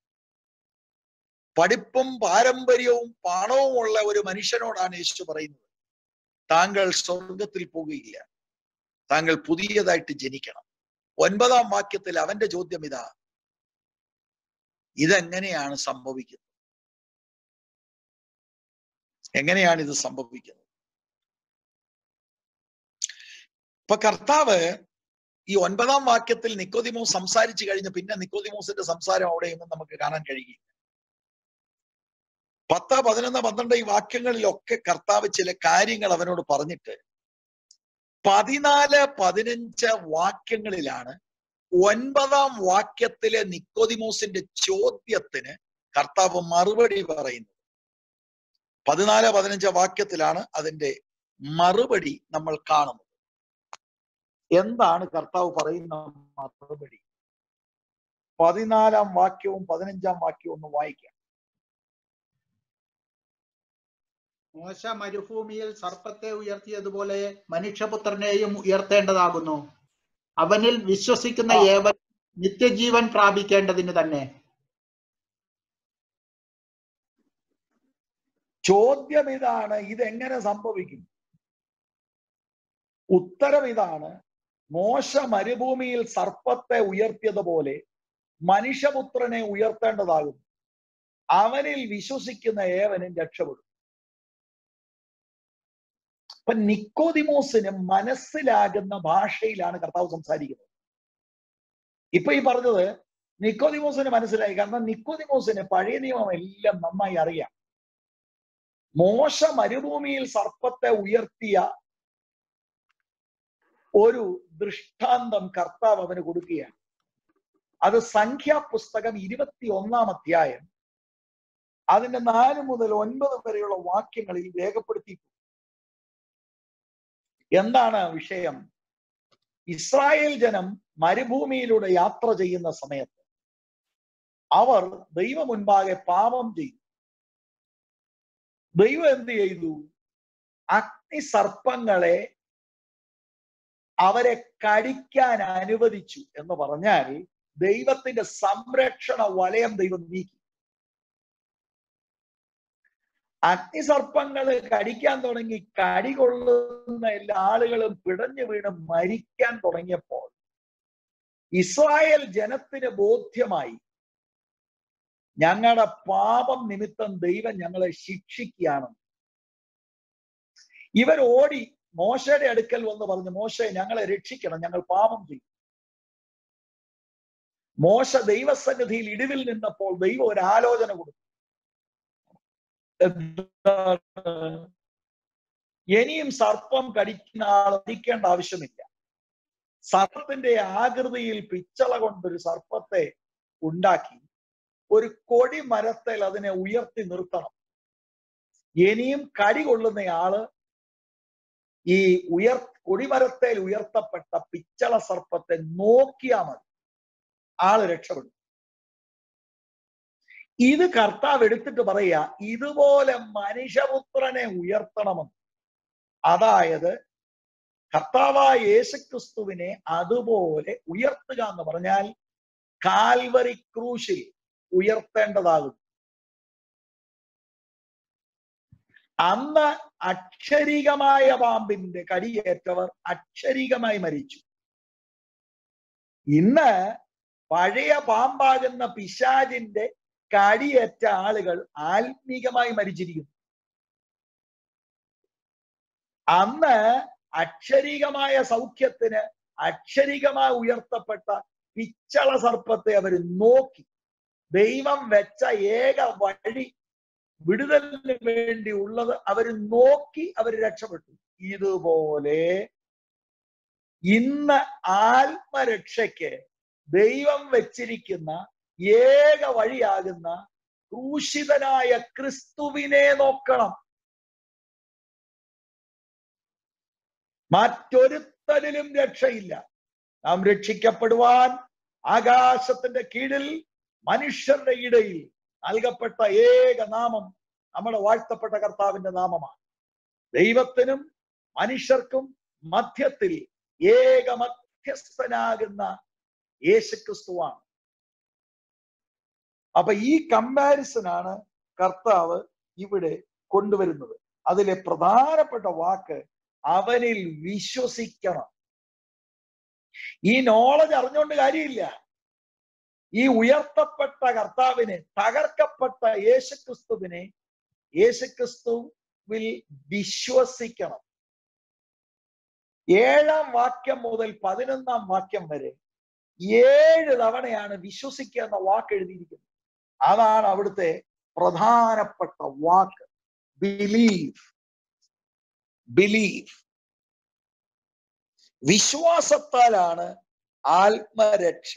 പഠിപ്പും പാരമ്പര്യവും പണവും ഉള്ള ഒരു മനുഷ്യനോടാണ് യേശു പറയുന്നത് താങ്കൾ സ്വർഗത്തിൽ പോകുകയില്ല താങ്കൾ പുതിയതായിട്ട് ജനിക്കണം ഒൻപതാം വാക്യത്തിൽ അവന്റെ ചോദ്യം ഇതാ ഇതെങ്ങനെയാണ് സംഭവിക്കുന്നത് എങ്ങനെയാണ് ഇത് സംഭവിക്കുന്നത് ഇപ്പൊ കർത്താവ് ഈ ഒൻപതാം വാക്യത്തിൽ നിക്കോദിമോസ് സംസാരിച്ചു കഴിഞ്ഞ് പിന്നെ നിക്കോദിമോസിന്റെ സംസാരം അവിടെയൊന്നും നമുക്ക് കാണാൻ കഴിയില്ല പത്ത് പതിനൊന്ന് പന്ത്രണ്ട് ഈ വാക്യങ്ങളിലൊക്കെ കർത്താവ് ചില കാര്യങ്ങൾ അവനോട് പറഞ്ഞിട്ട് പതിനാല് പതിനഞ്ച് വാക്യങ്ങളിലാണ് ഒൻപതാം വാക്യത്തിലെ നിക്കോദിമോസിന്റെ ചോദ്യത്തിന് കർത്താവ് മറുപടി പറയുന്നത് പതിനാല് പതിനഞ്ച് വാക്യത്തിലാണ് അതിന്റെ മറുപടി നമ്മൾ കാണുന്നത് എന്താണ് കർത്താവ് പറയുന്ന മറുപടി പതിനാലാം വാക്യവും പതിനഞ്ചാം വാക്യവും ഒന്ന് വായിക്കാം മോശ മരുഭൂമിയിൽ സർപ്പത്തെ ഉയർത്തിയതുപോലെ മനുഷ്യപുത്രനെയും ഉയർത്തേണ്ടതാകുന്നു അവനിൽ വിശ്വസിക്കുന്ന ആ. ഏവൻ നിത്യജീവൻ പ്രാപിക്കേണ്ടതിന് തന്നെ ചോദ്യം ഇതാണ് ഇതെങ്ങനെ സംഭവിക്കും ഉത്തരം ഇതാണ് മോശ മരുഭൂമിയിൽ സർപ്പത്തെ ഉയർത്തിയതുപോലെ മനുഷ്യപുത്രനെ ഉയർത്തേണ്ടതാകും അവനിൽ വിശ്വസിക്കുന്ന ഏവനും രക്ഷപ്പെടും അപ്പൊ നിക്കോദിമോസിന് മനസ്സിലാകുന്ന ഭാഷയിലാണ് കർത്താവ് സംസാരിക്കുന്നത് ഇപ്പൊ ഈ പറഞ്ഞത് നിക്കോദിമോസിന് മനസ്സിലായി കാരണം നിക്കോദിമോസിന് പഴയ നിയമം എല്ലാം നന്നായി അറിയാം മോശ മരുഭൂമിയിൽ സർപ്പത്തെ ഉയർത്തിയ ഒരു ദൃഷ്ടാന്തം കർത്താവ് അവന് കൊടുക്കുകയാണ് അത് സംഖ്യാപുസ്തകം ഇരുപത്തി ഒന്നാം അധ്യായം അതിന്റെ നാല് മുതൽ ഒൻപത് വരെയുള്ള വാക്യങ്ങളിൽ രേഖപ്പെടുത്തി എന്താണ് വിഷയം ഇസ്രായേൽ ജനം മരുഭൂമിയിലൂടെ യാത്ര ചെയ്യുന്ന സമയത്ത് അവർ ദൈവ മുൻപാകെ പാപം ചെയ്തു ദൈവം എന്ത് ചെയ്തു അഗ്നിസർപ്പങ്ങളെ അവരെ കടിക്കാൻ അനുവദിച്ചു എന്ന് പറഞ്ഞാൽ ദൈവത്തിന്റെ സംരക്ഷണ വലയം ദൈവം നീക്കി അഗ്നിസർപ്പങ്ങൾ കടിക്കാൻ തുടങ്ങി കടി കൊള്ളുന്ന എല്ലാ ആളുകളും പിടഞ്ഞു വീണ് മരിക്കാൻ തുടങ്ങിയപ്പോൾ ഇസ്രായേൽ ജനത്തിന് ബോധ്യമായി ഞങ്ങളുടെ പാപം നിമിത്തം ദൈവം ഞങ്ങളെ ശിക്ഷിക്കുകയാണ് ഇവർ ഓടി മോശയുടെ അടുക്കൽ വന്ന് പറഞ്ഞു മോശ ഞങ്ങളെ രക്ഷിക്കണം ഞങ്ങൾ പാപം ചെയ്യും മോശ ദൈവസന്നിധിയിൽ ഇടിവിൽ നിന്നപ്പോൾ ദൈവം ഒരു ആലോചന കൊടുത്തു എന്താണ്? ഇനിയും സർപ്പം കടിക്കുന്ന ആൾ അടിക്കേണ്ട ആവശ്യമില്ല സർപ്പത്തിന്റെ ആകൃതിയിൽ പിച്ചള കൊണ്ടൊരു സർപ്പത്തെ ഉണ്ടാക്കി ഒരു കൊടി മരത്തിൽ അതിനെ ഉയർത്തി നിർത്തണം ഇനിയും കടി കൊള്ളുന്നയാള് ഈ ഉയർ കൊടിമരത്തേൽ ഉയർത്തപ്പെട്ട പിച്ചള സർപ്പത്തെ നോക്കിയാ മതി ആള് രക്ഷപ്പെടും ഇത് കർത്താവ് എടുത്തിട്ട് പറയാ ഇതുപോലെ മനുഷ്യപുത്രനെ ഉയർത്തണമെന്ന് അതായത് കർത്താവായ യേശുക്രിസ്തുവിനെ അതുപോലെ ഉയർത്തുക എന്ന് പറഞ്ഞാൽ കാൽവറി ക്രൂശിൽ ഉയർത്തേണ്ടതാകും അന്ന് അക്ഷരികമായ പാമ്പിന്റെ കടിയേറ്റവർ അക്ഷരികമായി മരിച്ചു ഇന്ന് പഴയ പാമ്പാകുന്ന പിശാചിന്റെ കടിയേറ്റ ആളുകൾ ആത്മീകമായി മരിച്ചിരിക്കുന്നു അന്ന് അക്ഷരികമായ സൗഖ്യത്തിന് അക്ഷരികമായി ഉയർത്തപ്പെട്ട പിച്ചള സർപ്പത്തെ അവർ നോക്കി ദൈവം വെച്ച ഏക വഴി വിടുതലിന് വേണ്ടി ഉള്ളത് അവർ നോക്കി അവർ രക്ഷപ്പെട്ടു ഇതുപോലെ ഇന്ന് ആത്മരക്ഷയ്ക്ക് ദൈവം വെച്ചിരിക്കുന്ന ഏക വഴിയാകുന്ന ക്രൂശിതനായ ക്രിസ്തുവിനെ നോക്കണം മറ്റൊരുത്തരിലും രക്ഷയില്ല നാം രക്ഷിക്കപ്പെടുവാൻ ആകാശത്തിന്റെ കീഴിൽ മനുഷ്യരുടെ ഇടയിൽ നൽകപ്പെട്ട ഏക നാമം നമ്മുടെ വാഴ്ത്തപ്പെട്ട കർത്താവിന്റെ നാമമാണ് ദൈവത്തിനും മനുഷ്യർക്കും മധ്യത്തിൽ ഏക മധ്യസ്ഥനാകുന്ന യേശുക്രിസ്തുവാണ് അപ്പൊ ഈ കമ്പാരിസൺ ആണ് കർത്താവ് ഇവിടെ കൊണ്ടുവരുന്നത് അതിലെ പ്രധാനപ്പെട്ട വാക്ക് അവനിൽ വിശ്വസിക്കണം ഈ നോളജ് അറിഞ്ഞുകൊണ്ട് കാര്യമില്ല ഈ ഉയർത്തപ്പെട്ട കർത്താവിനെ തകർക്കപ്പെട്ട യേശുക്രിസ്തുവിനെ യേശുക്രിസ്തുവിൽ വിശ്വസിക്കണം ഏഴാം വാക്യം മുതൽ പതിനൊന്നാം വാക്യം വരെ ഏഴ് തവണയാണ് വിശ്വസിക്കുക എന്ന വാക്ക് എഴുതിയിരിക്കുന്നത് അതാണ് അവിടുത്തെ പ്രധാനപ്പെട്ട വാക്ക് ബിലീവ് ബിലീവ് വിശ്വാസത്താലാണ് ആത്മരക്ഷ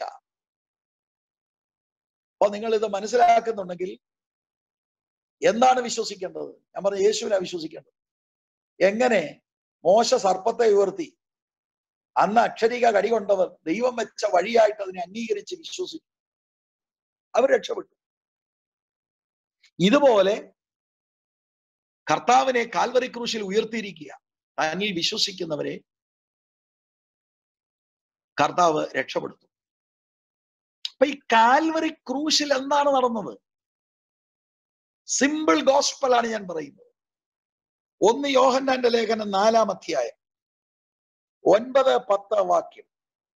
അപ്പൊ നിങ്ങൾ ഇത് മനസ്സിലാക്കുന്നുണ്ടെങ്കിൽ എന്താണ് വിശ്വസിക്കേണ്ടത് ഞാൻ പറഞ്ഞ യേശുവിനാ വിശ്വസിക്കേണ്ടത് എങ്ങനെ മോശ സർപ്പത്തെ ഉയർത്തി അന്ന് അക്ഷരിക കടി കൊണ്ടവർ ദൈവം വെച്ച വഴിയായിട്ട് അതിനെ അംഗീകരിച്ച് വിശ്വസിച്ചു അവർ രക്ഷപ്പെട്ടു ഇതുപോലെ കർത്താവിനെ കാൽവറി ക്രൂശിൽ ഉയർത്തിയിരിക്കുക തന്നിൽ വിശ്വസിക്കുന്നവരെ കർത്താവ് രക്ഷപ്പെടുത്തും അപ്പൊ ഈ കാൽവറി ക്രൂശിൽ എന്താണ് നടന്നത് സിമ്പിൾ ഗോസ്പൽ ആണ് ഞാൻ പറയുന്നത് ഒന്ന് യോഹന്നാന്റെ ലേഖനം നാലാം അധ്യായം ഒൻപത് പത്ത് വാക്യം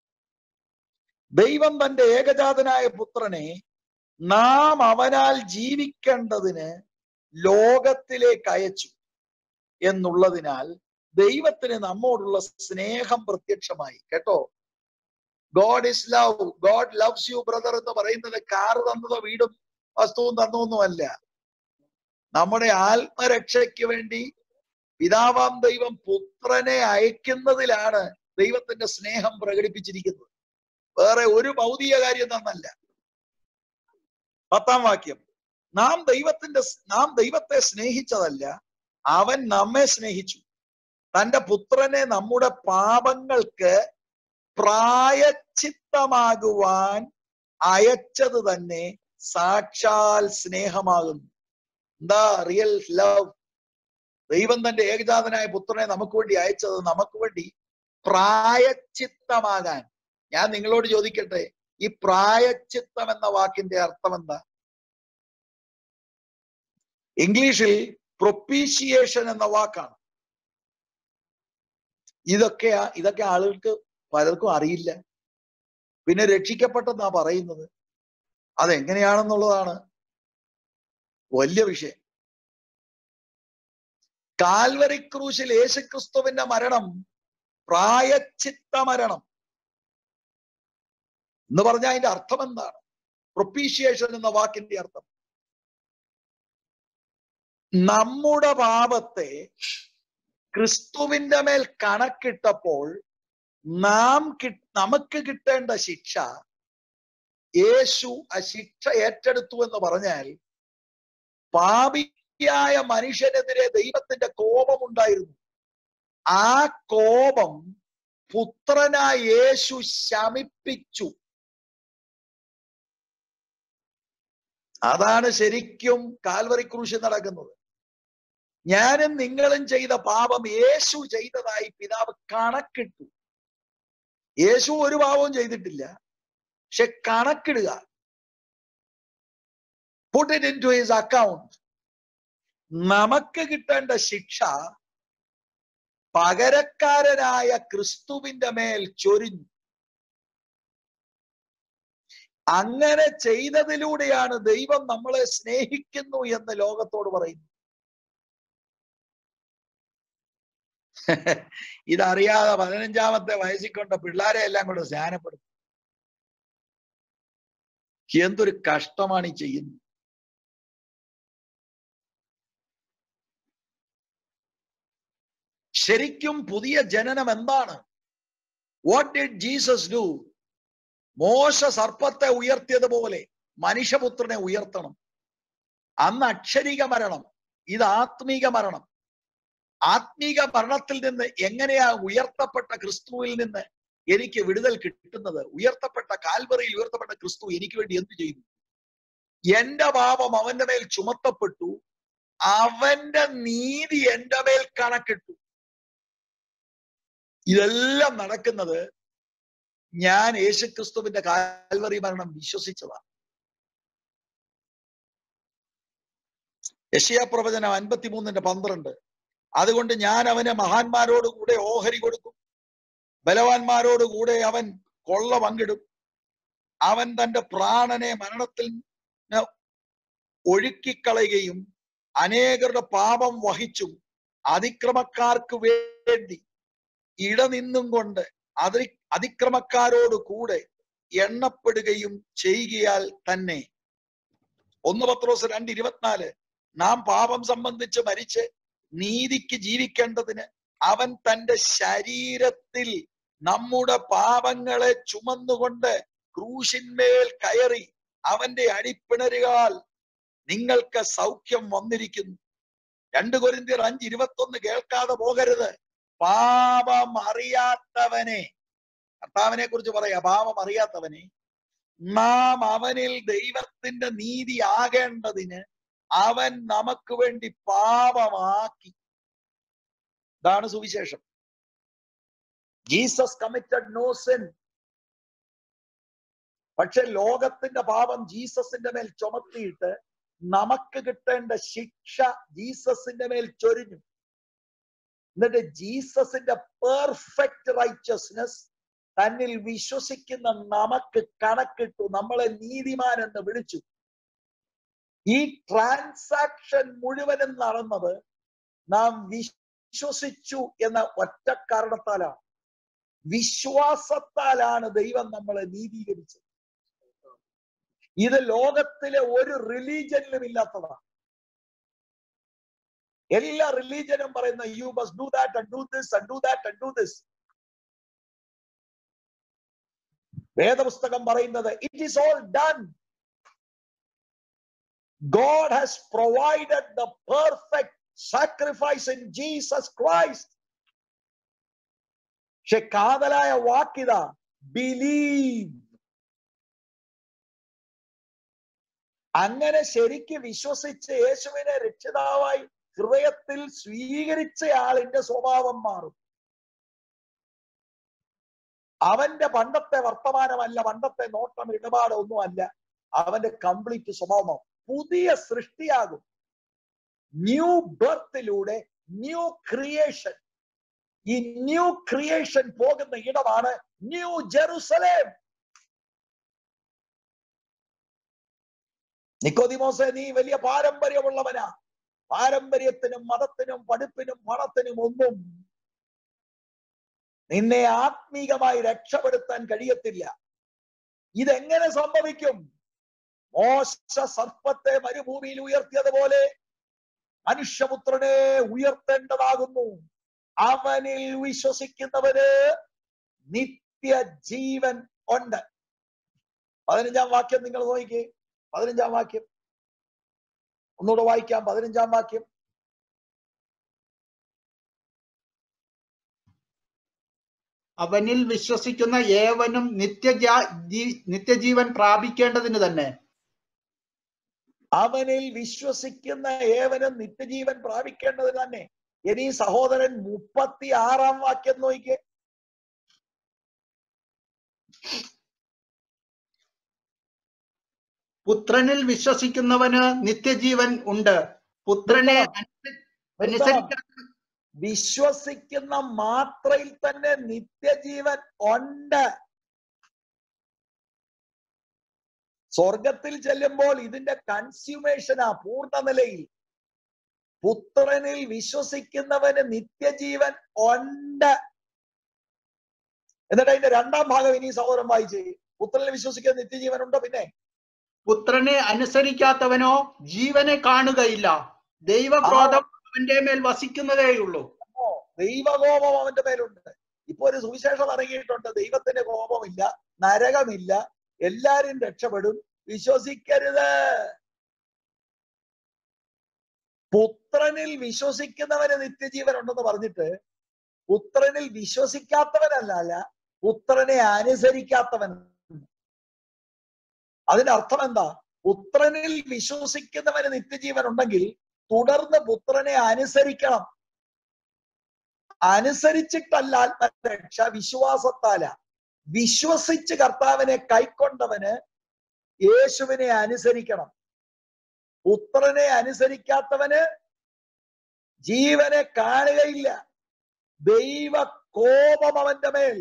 ദൈവം തന്റെ ഏകജാതനായ പുത്രനെ നാം അവനാൽ ജീവിക്കേണ്ടതിന് ലോകത്തിലേക്ക് അയച്ചു എന്നുള്ളതിനാൽ ദൈവത്തിന് നമ്മോടുള്ള സ്നേഹം പ്രത്യക്ഷമായി കേട്ടോ God is love God loves you brother എന്ന് പറയുന്നത് കാറ് തന്നതോ വീടും വസ്തുവും തന്നൊന്നുമല്ല നമ്മുടെ ആത്മരക്ഷയ്ക്ക് വേണ്ടി പിതാവാം ദൈവം പുത്രനെ അയക്കുന്നതിലാണ് ദൈവത്തിന്റെ സ്നേഹം പ്രകടിപ്പിച്ചിരിക്കുന്നത് വേറെ ഒരു ഭൗതിക കാര്യം തന്നല്ല പത്താം വാക്യം നാം ദൈവത്തിന്റെ നാം ദൈവത്തെ സ്നേഹിച്ചതല്ല അവൻ നമ്മെ സ്നേഹിച്ചു തന്റെ പുത്രനെ നമ്മുടെ പാപങ്ങൾക്ക് പ്രായച്ചിത്തമാകുവാൻ അയച്ചത് തന്നെ സാക്ഷാൽ സ്നേഹമാകുന്നു എന്താ റിയൽ ലവ് ദൈവം തന്റെ ഏകജാതനായ പുത്രനെ നമുക്ക് വേണ്ടി അയച്ചത് നമുക്ക് വേണ്ടി പ്രായച്ചിത്തമാകാൻ ഞാൻ നിങ്ങളോട് ചോദിക്കട്ടെ ഈ പ്രായച്ചിത്തം എന്ന വാക്കിന്റെ അർത്ഥം എന്താ ഇംഗ്ലീഷിൽ പ്രൊപ്പീഷിയേഷൻ എന്ന വാക്കാണ് ഇതൊക്കെ ഇതൊക്കെ ആളുകൾക്ക് പലർക്കും അറിയില്ല പിന്നെ രക്ഷിക്കപ്പെട്ടെന്നാ പറയുന്നത് അതെങ്ങനെയാണെന്നുള്ളതാണ് വലിയ വിഷയം കാൽവരി ക്രൂശിൽ യേശുക്രിസ്തുവിന്റെ മരണം പ്രായച്ചിത്ത മരണം എന്ന് പറഞ്ഞാൽ അതിന്റെ അർത്ഥം എന്താണ് പ്രൊപ്പീഷിയേഷൻ എന്ന വാക്കിന്റെ അർത്ഥം നമ്മുടെ പാപത്തെ ക്രിസ്തുവിന്റെ മേൽ കണക്കിട്ടപ്പോൾ നാം കി നമുക്ക് കിട്ടേണ്ട ശിക്ഷ യേശു ആ ശിക്ഷ ഏറ്റെടുത്തു എന്ന് പറഞ്ഞാൽ പാപി പാപിയായ മനുഷ്യനെതിരെ ദൈവത്തിന്റെ കോപമുണ്ടായിരുന്നു ആ കോപം പുത്രനായ യേശു ശമിപ്പിച്ചു അതാണ് ശരിക്കും കാൽവറി ക്രൂശിൽ നടക്കുന്നത് ഞാനും നിങ്ങളും ചെയ്ത പാപം യേശു ചെയ്തതായി പിതാവ് കണക്കിട്ടു യേശു ഒരു പാപവും ചെയ്തിട്ടില്ല പക്ഷെ കണക്കിടുക put it into his account നമുക്ക് കിട്ടേണ്ട ശിക്ഷ പകരക്കാരനായ ക്രിസ്തുവിന്റെ മേൽ ചൊരിഞ്ഞു അങ്ങനെ ചെയ്തതിലൂടെയാണ് ദൈവം നമ്മളെ സ്നേഹിക്കുന്നു എന്ന് ലോകത്തോട് പറയുന്നു ഇതറിയാതെ പതിനഞ്ചാമത്തെ വയസ്സിൽ കൊണ്ട പിള്ളേരെ എല്ലാം കൂടെ സ്നാനപ്പെടുത്തും എന്തൊരു കഷ്ടമാണ് ഈ ചെയ്യുന്നത് ശരിക്കും പുതിയ ജനനം എന്താണ് വാട്ട് ഡിഡ് ജീസസ് ഡു മോശ സർപ്പത്തെ ഉയർത്തിയതുപോലെ മനുഷ്യപുത്രനെ ഉയർത്തണം അന്ന് അക്ഷരിക മരണം ഇത് ആത്മീക മരണം ആത്മീക മരണത്തിൽ നിന്ന് എങ്ങനെയാ ഉയർത്തപ്പെട്ട ക്രിസ്തുവിൽ നിന്ന് എനിക്ക് വിടുതൽ കിട്ടുന്നത് ഉയർത്തപ്പെട്ട കാൽവറിയിൽ ഉയർത്തപ്പെട്ട ക്രിസ്തു എനിക്ക് വേണ്ടി എന്ത് ചെയ്തു എന്റെ പാപം അവന്റെ മേൽ ചുമത്തപ്പെട്ടു അവന്റെ നീതി എന്റെ മേൽ കണക്കിട്ടു ഇതെല്ലാം നടക്കുന്നത് ഞാൻ യേശുക്രിസ്തുവിന്റെ കാൽവറി മരണം വിശ്വസിച്ചതാണ് യശയാ പ്രവചനം അൻപത്തിമൂന്നിന്റെ പന്ത്രണ്ട് അതുകൊണ്ട് ഞാൻ അവന് മഹാന്മാരോട് കൂടെ ഓഹരി കൊടുക്കും ബലവാന്മാരോട് കൂടെ അവൻ കൊള്ള പങ്കിടും അവൻ തന്റെ പ്രാണനെ മരണത്തിൽ നിന്ന് ഒഴുക്കിക്കളയുകയും അനേകരുടെ പാപം വഹിച്ചും അതിക്രമക്കാർക്ക് വേണ്ടി ഇടനിന്നും കൊണ്ട് അതി അതിക്രമക്കാരോട് കൂടെ എണ്ണപ്പെടുകയും ചെയ്യുകയാൽ തന്നെ ഒന്ന് പത്രോസ് രണ്ട് ഇരുപത്തിനാല് നാം പാപം സംബന്ധിച്ച് മരിച്ച് നീതിക്ക് ജീവിക്കേണ്ടതിന് അവൻ തന്റെ ശരീരത്തിൽ നമ്മുടെ പാപങ്ങളെ ചുമന്നുകൊണ്ട് ക്രൂശിന്മേൽ കയറി അവന്റെ അടിപ്പിണരുകാൽ നിങ്ങൾക്ക് സൗഖ്യം വന്നിരിക്കുന്നു രണ്ട് കൊരിന്തിയർ അഞ്ച് ഇരുപത്തൊന്ന് കേൾക്കാതെ പോകരുത് പാപം അറിയാത്തവനെ കർത്താവിനെ കുറിച്ച് പറയാ പാപം അറിയാത്തവനെ നാം അവനിൽ ദൈവത്തിന്റെ നീതി ആകേണ്ടതിന് അവൻ നമുക്ക് വേണ്ടി പാപമാക്കി ഇതാണ് സുവിശേഷം ജീസസ് കമ്മിറ്റഡ് നോ സിൻ പക്ഷെ ലോകത്തിന്റെ പാപം ജീസസിന്റെ മേൽ ചുമത്തിയിട്ട് നമുക്ക് കിട്ടേണ്ട ശിക്ഷ ജീസസിന്റെ മേൽ ചൊരിഞ്ഞു എന്നിട്ട് ജീസസിന്റെ പെർഫെക്റ്റ് റൈച്ചസ്നെസ് തന്നിൽ വിശ്വസിക്കുന്ന നമുക്ക് കണക്കിട്ടു നമ്മളെ നീതിമാൻ എന്ന് വിളിച്ചു ഈ ട്രാൻസാക്ഷൻ മുഴുവനും നടന്നത് നാം വിശ്വസിച്ചു എന്ന ഒറ്റ കാരണത്താലാണ് വിശ്വാസത്താലാണ് ദൈവം നമ്മളെ നീതീകരിച്ചത് ഇത് ലോകത്തിലെ ഒരു റിലീജനിലും ഇല്ലാത്തതാണ് എല്ലാ റിലീജനും പറയുന്ന you must do that and do this and do that and do this വേദപുസ്തകം പറയുന്നത് it is all done God has provided the perfect sacrifice in Jesus Christ. പക്ഷെ കാതലായ വാക്കിത ബിലീവ് അങ്ങനെ ശരിക്ക് വിശ്വസിച്ച് യേശുവിനെ രക്ഷിതാവായി ഹൃദയത്തിൽ സ്വീകരിച്ച ആളിന്റെ സ്വഭാവം മാറും അവന്റെ പണ്ടത്തെ വർത്തമാനമല്ല പണ്ടത്തെ നോട്ടം ഇടപാട് ഒന്നുമല്ല അവന്റെ കംപ്ലീറ്റ് സ്വഭാവം പുതിയ സൃഷ്ടിയാകും ന്യൂ ബർത്തിലൂടെ ന്യൂ ക്രിയേഷൻ ഈ ന്യൂ ക്രിയേഷൻ പോകുന്ന ഇടമാണ് ന്യൂ ജെറുസലേം നിക്കോദിമോസെ നീ വലിയ പാരമ്പര്യമുള്ളവനാ പാരമ്പര്യത്തിനും മതത്തിനും പഠിപ്പിനും പണത്തിനും ഒന്നും നിന്നെ ആത്മീകമായി രക്ഷപ്പെടുത്താൻ കഴിയത്തില്ല ഇതെങ്ങനെ സംഭവിക്കും മോശ സർപ്പത്തെ മരുഭൂമിയിൽ ഉയർത്തിയതുപോലെ മനുഷ്യപുത്രനെ ഉയർത്തേണ്ടതാകുന്നു അവനിൽ വിശ്വസിക്കുന്നവന് നിത്യജീവൻ ഉണ്ട് പതിനഞ്ചാം വാക്യം നിങ്ങൾ നോക്കിക്കേ പതിനഞ്ചാം വാക്യം ഒന്നുകൂടെ വായിക്കാം പതിനഞ്ചാം വാക്യം അവനിൽ വിശ്വസിക്കുന്ന ഏവനും നിത്യജാ ജീ- നിത്യജീവൻ പ്രാപിക്കേണ്ടതിന് തന്നെ അവനിൽ വിശ്വസിക്കുന്ന ഏവനും നിത്യജീവൻ പ്രാപിക്കേണ്ടത് തന്നെ ഇനി സഹോദരൻ മുപ്പത്തി ആറാം വാക്യം നോക്കിക്കേ പുത്രനിൽ വിശ്വസിക്കുന്നവന് നിത്യജീവൻ ഉണ്ട് പുത്രനെ അനുസ- അനുസരിക്കാത്ത വിശ്വസിക്കുന്ന മാത്രയിൽ തന്നെ നിത്യജീവൻ ഉണ്ട് സ്വർഗത്തിൽ ചെല്ലുമ്പോൾ ഇതിന്റെ കൺസ്യൂമേഷനാ പൂർണ്ണ നിലയിൽ പുത്രനിൽ വിശ്വസിക്കുന്നവന് നിത്യജീവൻ ഉണ്ട് എന്നിട്ട് അതിന്റെ രണ്ടാം ഭാഗം ഇനി സഹോദരൻ വായിച്ചേ പുത്രനിൽ വിശ്വസിക്കുന്ന നിത്യജീവൻ ഉണ്ടോ പിന്നെ പുത്രനെ അനുസരിക്കാത്തവനോ ജീവനെ കാണുകയില്ല ദൈവക്രോധം അവന്റെ മേൽ വസിക്കുന്നതേയുള്ളൂ ഓ, ദൈവകോപം അവന്റെ മേലുണ്ട് ഇപ്പൊ ഒരു സുവിശേഷം ഇറങ്ങിയിട്ടുണ്ട് ദൈവത്തിന്റെ കോപമില്ല നരകമില്ല എല്ലാരും രക്ഷപ്പെടും വിശ്വസിക്കരുത് പുത്രനിൽ വിശ്വസിക്കുന്നവന് നിത്യജീവൻ ഉണ്ടെന്ന് പറഞ്ഞിട്ട് പുത്രനിൽ വിശ്വസിക്കാത്തവനല്ല അല്ല പുത്രനെ അനുസരിക്കാത്തവൻ അതിന്റെ അർത്ഥം എന്താ പുത്രനിൽ വിശ്വസിക്കുന്നവന് നിത്യജീവൻ ഉണ്ടെങ്കിൽ തുടർന്ന് പുത്രനെ അനുസരിക്കണം അനുസരിച്ചിട്ടല്ല ആത്മരക്ഷ വിശ്വാസത്താല വിശ്വസിച്ച് കർത്താവിനെ കൈക്കൊണ്ടവന് യേശുവിനെ അനുസരിക്കണം പുത്രനെ അനുസരിക്കാത്തവന് ജീവനെ കാണുകയില്ല ദൈവ കോപം അവന്റെ മേൽ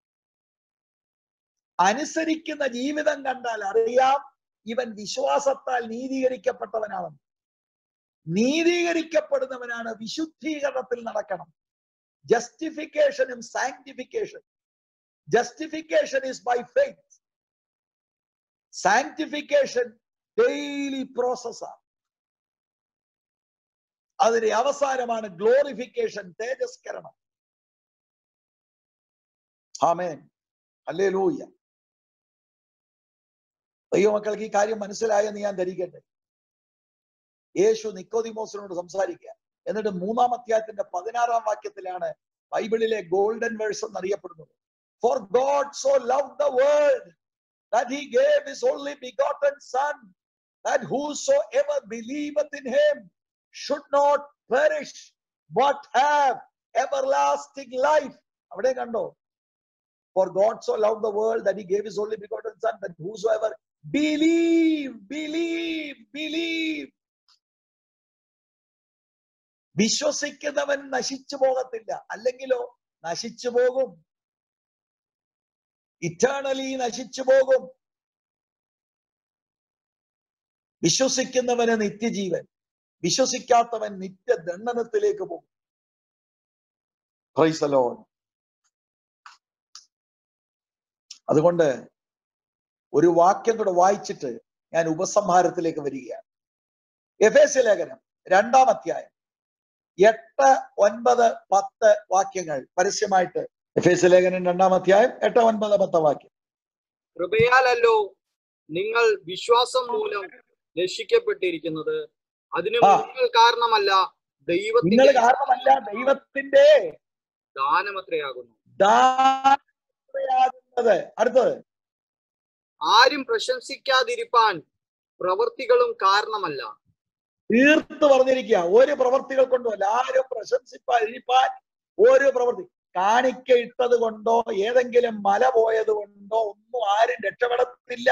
അനുസരിക്കുന്ന ജീവിതം കണ്ടാൽ അറിയാം ഇവൻ വിശ്വാസത്താൽ നീതീകരിക്കപ്പെട്ടവനാണെന്ന് നീതീകരിക്കപ്പെടുന്നവനാണ് വിശുദ്ധീകരണത്തിൽ നടക്കണം ജസ്റ്റിഫിക്കേഷനും sanctification justification is by faith sanctification daily പ്രോസസ്സാണ് അതിന്റെ അവസാനമാണ് ഗ്ലോറിഫിക്കേഷൻ തേജസ്കരണം ആമേൻ അല്ലേ ലൂയ്യ ദൈവമക്കൾക്ക് ഈ കാര്യം മനസ്സിലായെന്ന് ഞാൻ ധരിക്കട്ടെ യേശു നിക്കോദിമോസിനോട് സംസാരിക്കുക എന്നിട്ട് മൂന്നാം അധ്യായത്തിന്റെ പതിനാറാം വാക്യത്തിലാണ് ബൈബിളിലെ ഗോൾഡൻ വേഴ്സ് എന്നറിയപ്പെടുന്നത് for God so love the world that he gave his only begotten son that whosoever believeth in him should not perish but have everlasting life അവിടെ കണ്ടോ for god so loved the world that he gave his only begotten son that whosoever believe believe believe വിശ്വസിക്കുന്നവൻ നശിച്ചു പോകത്തില്ല അല്ലെങ്കിലോ നശിച്ചു പോകും ഇറ്റേണലി നശിച്ചു പോകും വിശ്വസിക്കുന്നവന് നിത്യജീവൻ വിശ്വസിക്കാത്തവൻ നിത്യദണ്ഡനത്തിലേക്ക് പോകും Praise the Lord. അതുകൊണ്ട് ഒരു വാക്യം കൂടെ വായിച്ചിട്ട് ഞാൻ ഉപസംഹാരത്തിലേക്ക് വരികയാണ് എഫ് എസ് ലേഖനം രണ്ടാം അധ്യായം എട്ട് ഒൻപത് പത്ത് വാക്യങ്ങൾ പരസ്യമായിട്ട് എഫ് എസ് ലേഖനം രണ്ടാം അധ്യായം എട്ട് ഒൻപത് പത്ത് വാക്യം കൃപയാലല്ലോ നിങ്ങൾ വിശ്വാസം മൂലം രക്ഷിക്കപ്പെട്ടിരിക്കുന്നത് അതിന് ആ. നിങ്ങൾ കാരണമല്ല നിങ്ങൾ ദൈവത്തിന്റെ കാരണമല്ല ദൈവത്തിന്റെ ദാനമത്രയാകുന്നു ദാനമാകുന്നത് അടുത്തത് ആരും പ്രശംസിക്കാതിരിപ്പാൻ പ്രവൃത്തികളും കാരണമല്ല തീർത്ത് പറഞ്ഞിരിക്കുക ഒരു പ്രവർത്തികൾ കൊണ്ടുമല്ല ആരും പ്രശംസിപ്പാതിരിപ്പാൻ ഒരു പ്രവൃത്തി കാണിക്ക ഇട്ടത് കൊണ്ടോ ഏതെങ്കിലും മല പോയത് കൊണ്ടോ ഒന്നും ആരും രക്ഷപ്പെടത്തില്ല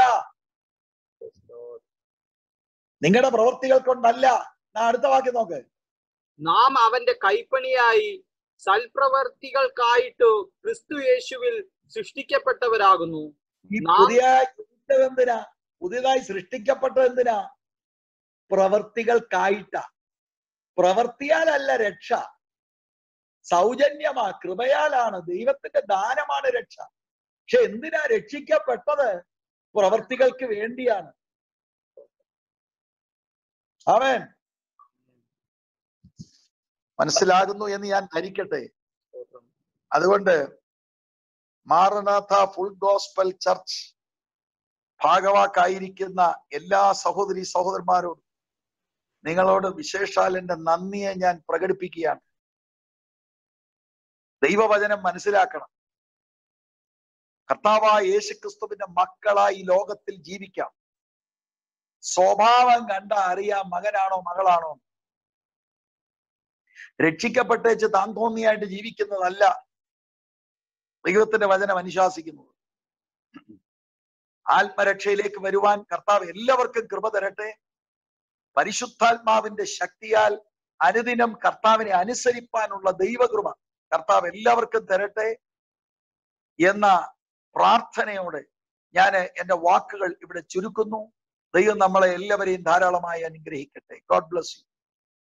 നിങ്ങളുടെ പ്രവൃത്തികൾ കൊണ്ടല്ല ഞാൻ അടുത്ത വാക്യം നോക്ക് നാം അവന്റെ കൈപ്പണിയായി സൽപ്രവർത്തികൾക്കായിട്ട് ക്രിസ്തു യേശുവിൽ സൃഷ്ടിക്കപ്പെട്ടവരാകുന്നു ഈ നാം- പുതിയ ജനിച്ചത് എന്തിനാ പുതിയതായി സൃഷ്ടിക്കപ്പെട്ടത് എന്തിനാ പ്രവർത്തികൾക്കായിട്ട പ്രവർത്തിയാലല്ല രക്ഷ സൗജന്യമാ കൃപയാലാണ് ദൈവത്തിന്റെ ദാനമാണ് രക്ഷ പക്ഷെ എന്തിനാ രക്ഷിക്കപ്പെട്ടത് പ്രവർത്തികൾക്ക് വേണ്ടിയാണ് അവൻ മനസ്സിലാകുന്നു എന്ന് ഞാൻ ധരിക്കട്ടെ അതുകൊണ്ട് മാറനാഥ ഫുൾ ഗോസ്പൽ ചർച്ച് ഭാഗവാക്കായിരിക്കുന്ന എല്ലാ സഹോദരി സഹോദരന്മാരോടും നിങ്ങളോട് വിശേഷാൽ എന്റെ നന്ദിയെ ഞാൻ പ്രകടിപ്പിക്കുകയാണ് ദൈവവചനം മനസ്സിലാക്കണം കർത്താവായ യേശുക്രിസ്തുവിന്റെ മക്കളായി ഈ ലോകത്തിൽ ജീവിക്കാം സ്വഭാവം കണ്ട അറിയാം മകനാണോ മകളാണോ രക്ഷിക്കപ്പെട്ടേച്ച് താൻ തോന്നിയായിട്ട് ജീവിക്കുന്നതല്ല ദൈവത്തിന്റെ വചനം അനുശാസിക്കുന്നത് ആത്മരക്ഷയിലേക്ക് വരുവാൻ കർത്താവ് എല്ലാവർക്കും കൃപ തരട്ടെ പരിശുദ്ധാത്മാവിന്റെ ശക്തിയാൽ അനുദിനം കർത്താവിനെ അനുസരിപ്പാനുള്ള ദൈവകൃപ കർത്താവ് എല്ലാവർക്കും തരട്ടെ എന്ന പ്രാർത്ഥനയോടെ ഞാൻ എന്റെ വാക്കുകൾ ഇവിടെ ചുരുക്കുന്നു ദൈവം നമ്മളെ എല്ലാവരെയും ധാരാളമായി അനുഗ്രഹിക്കട്ടെ ഗോഡ് ബ്ലസ് യു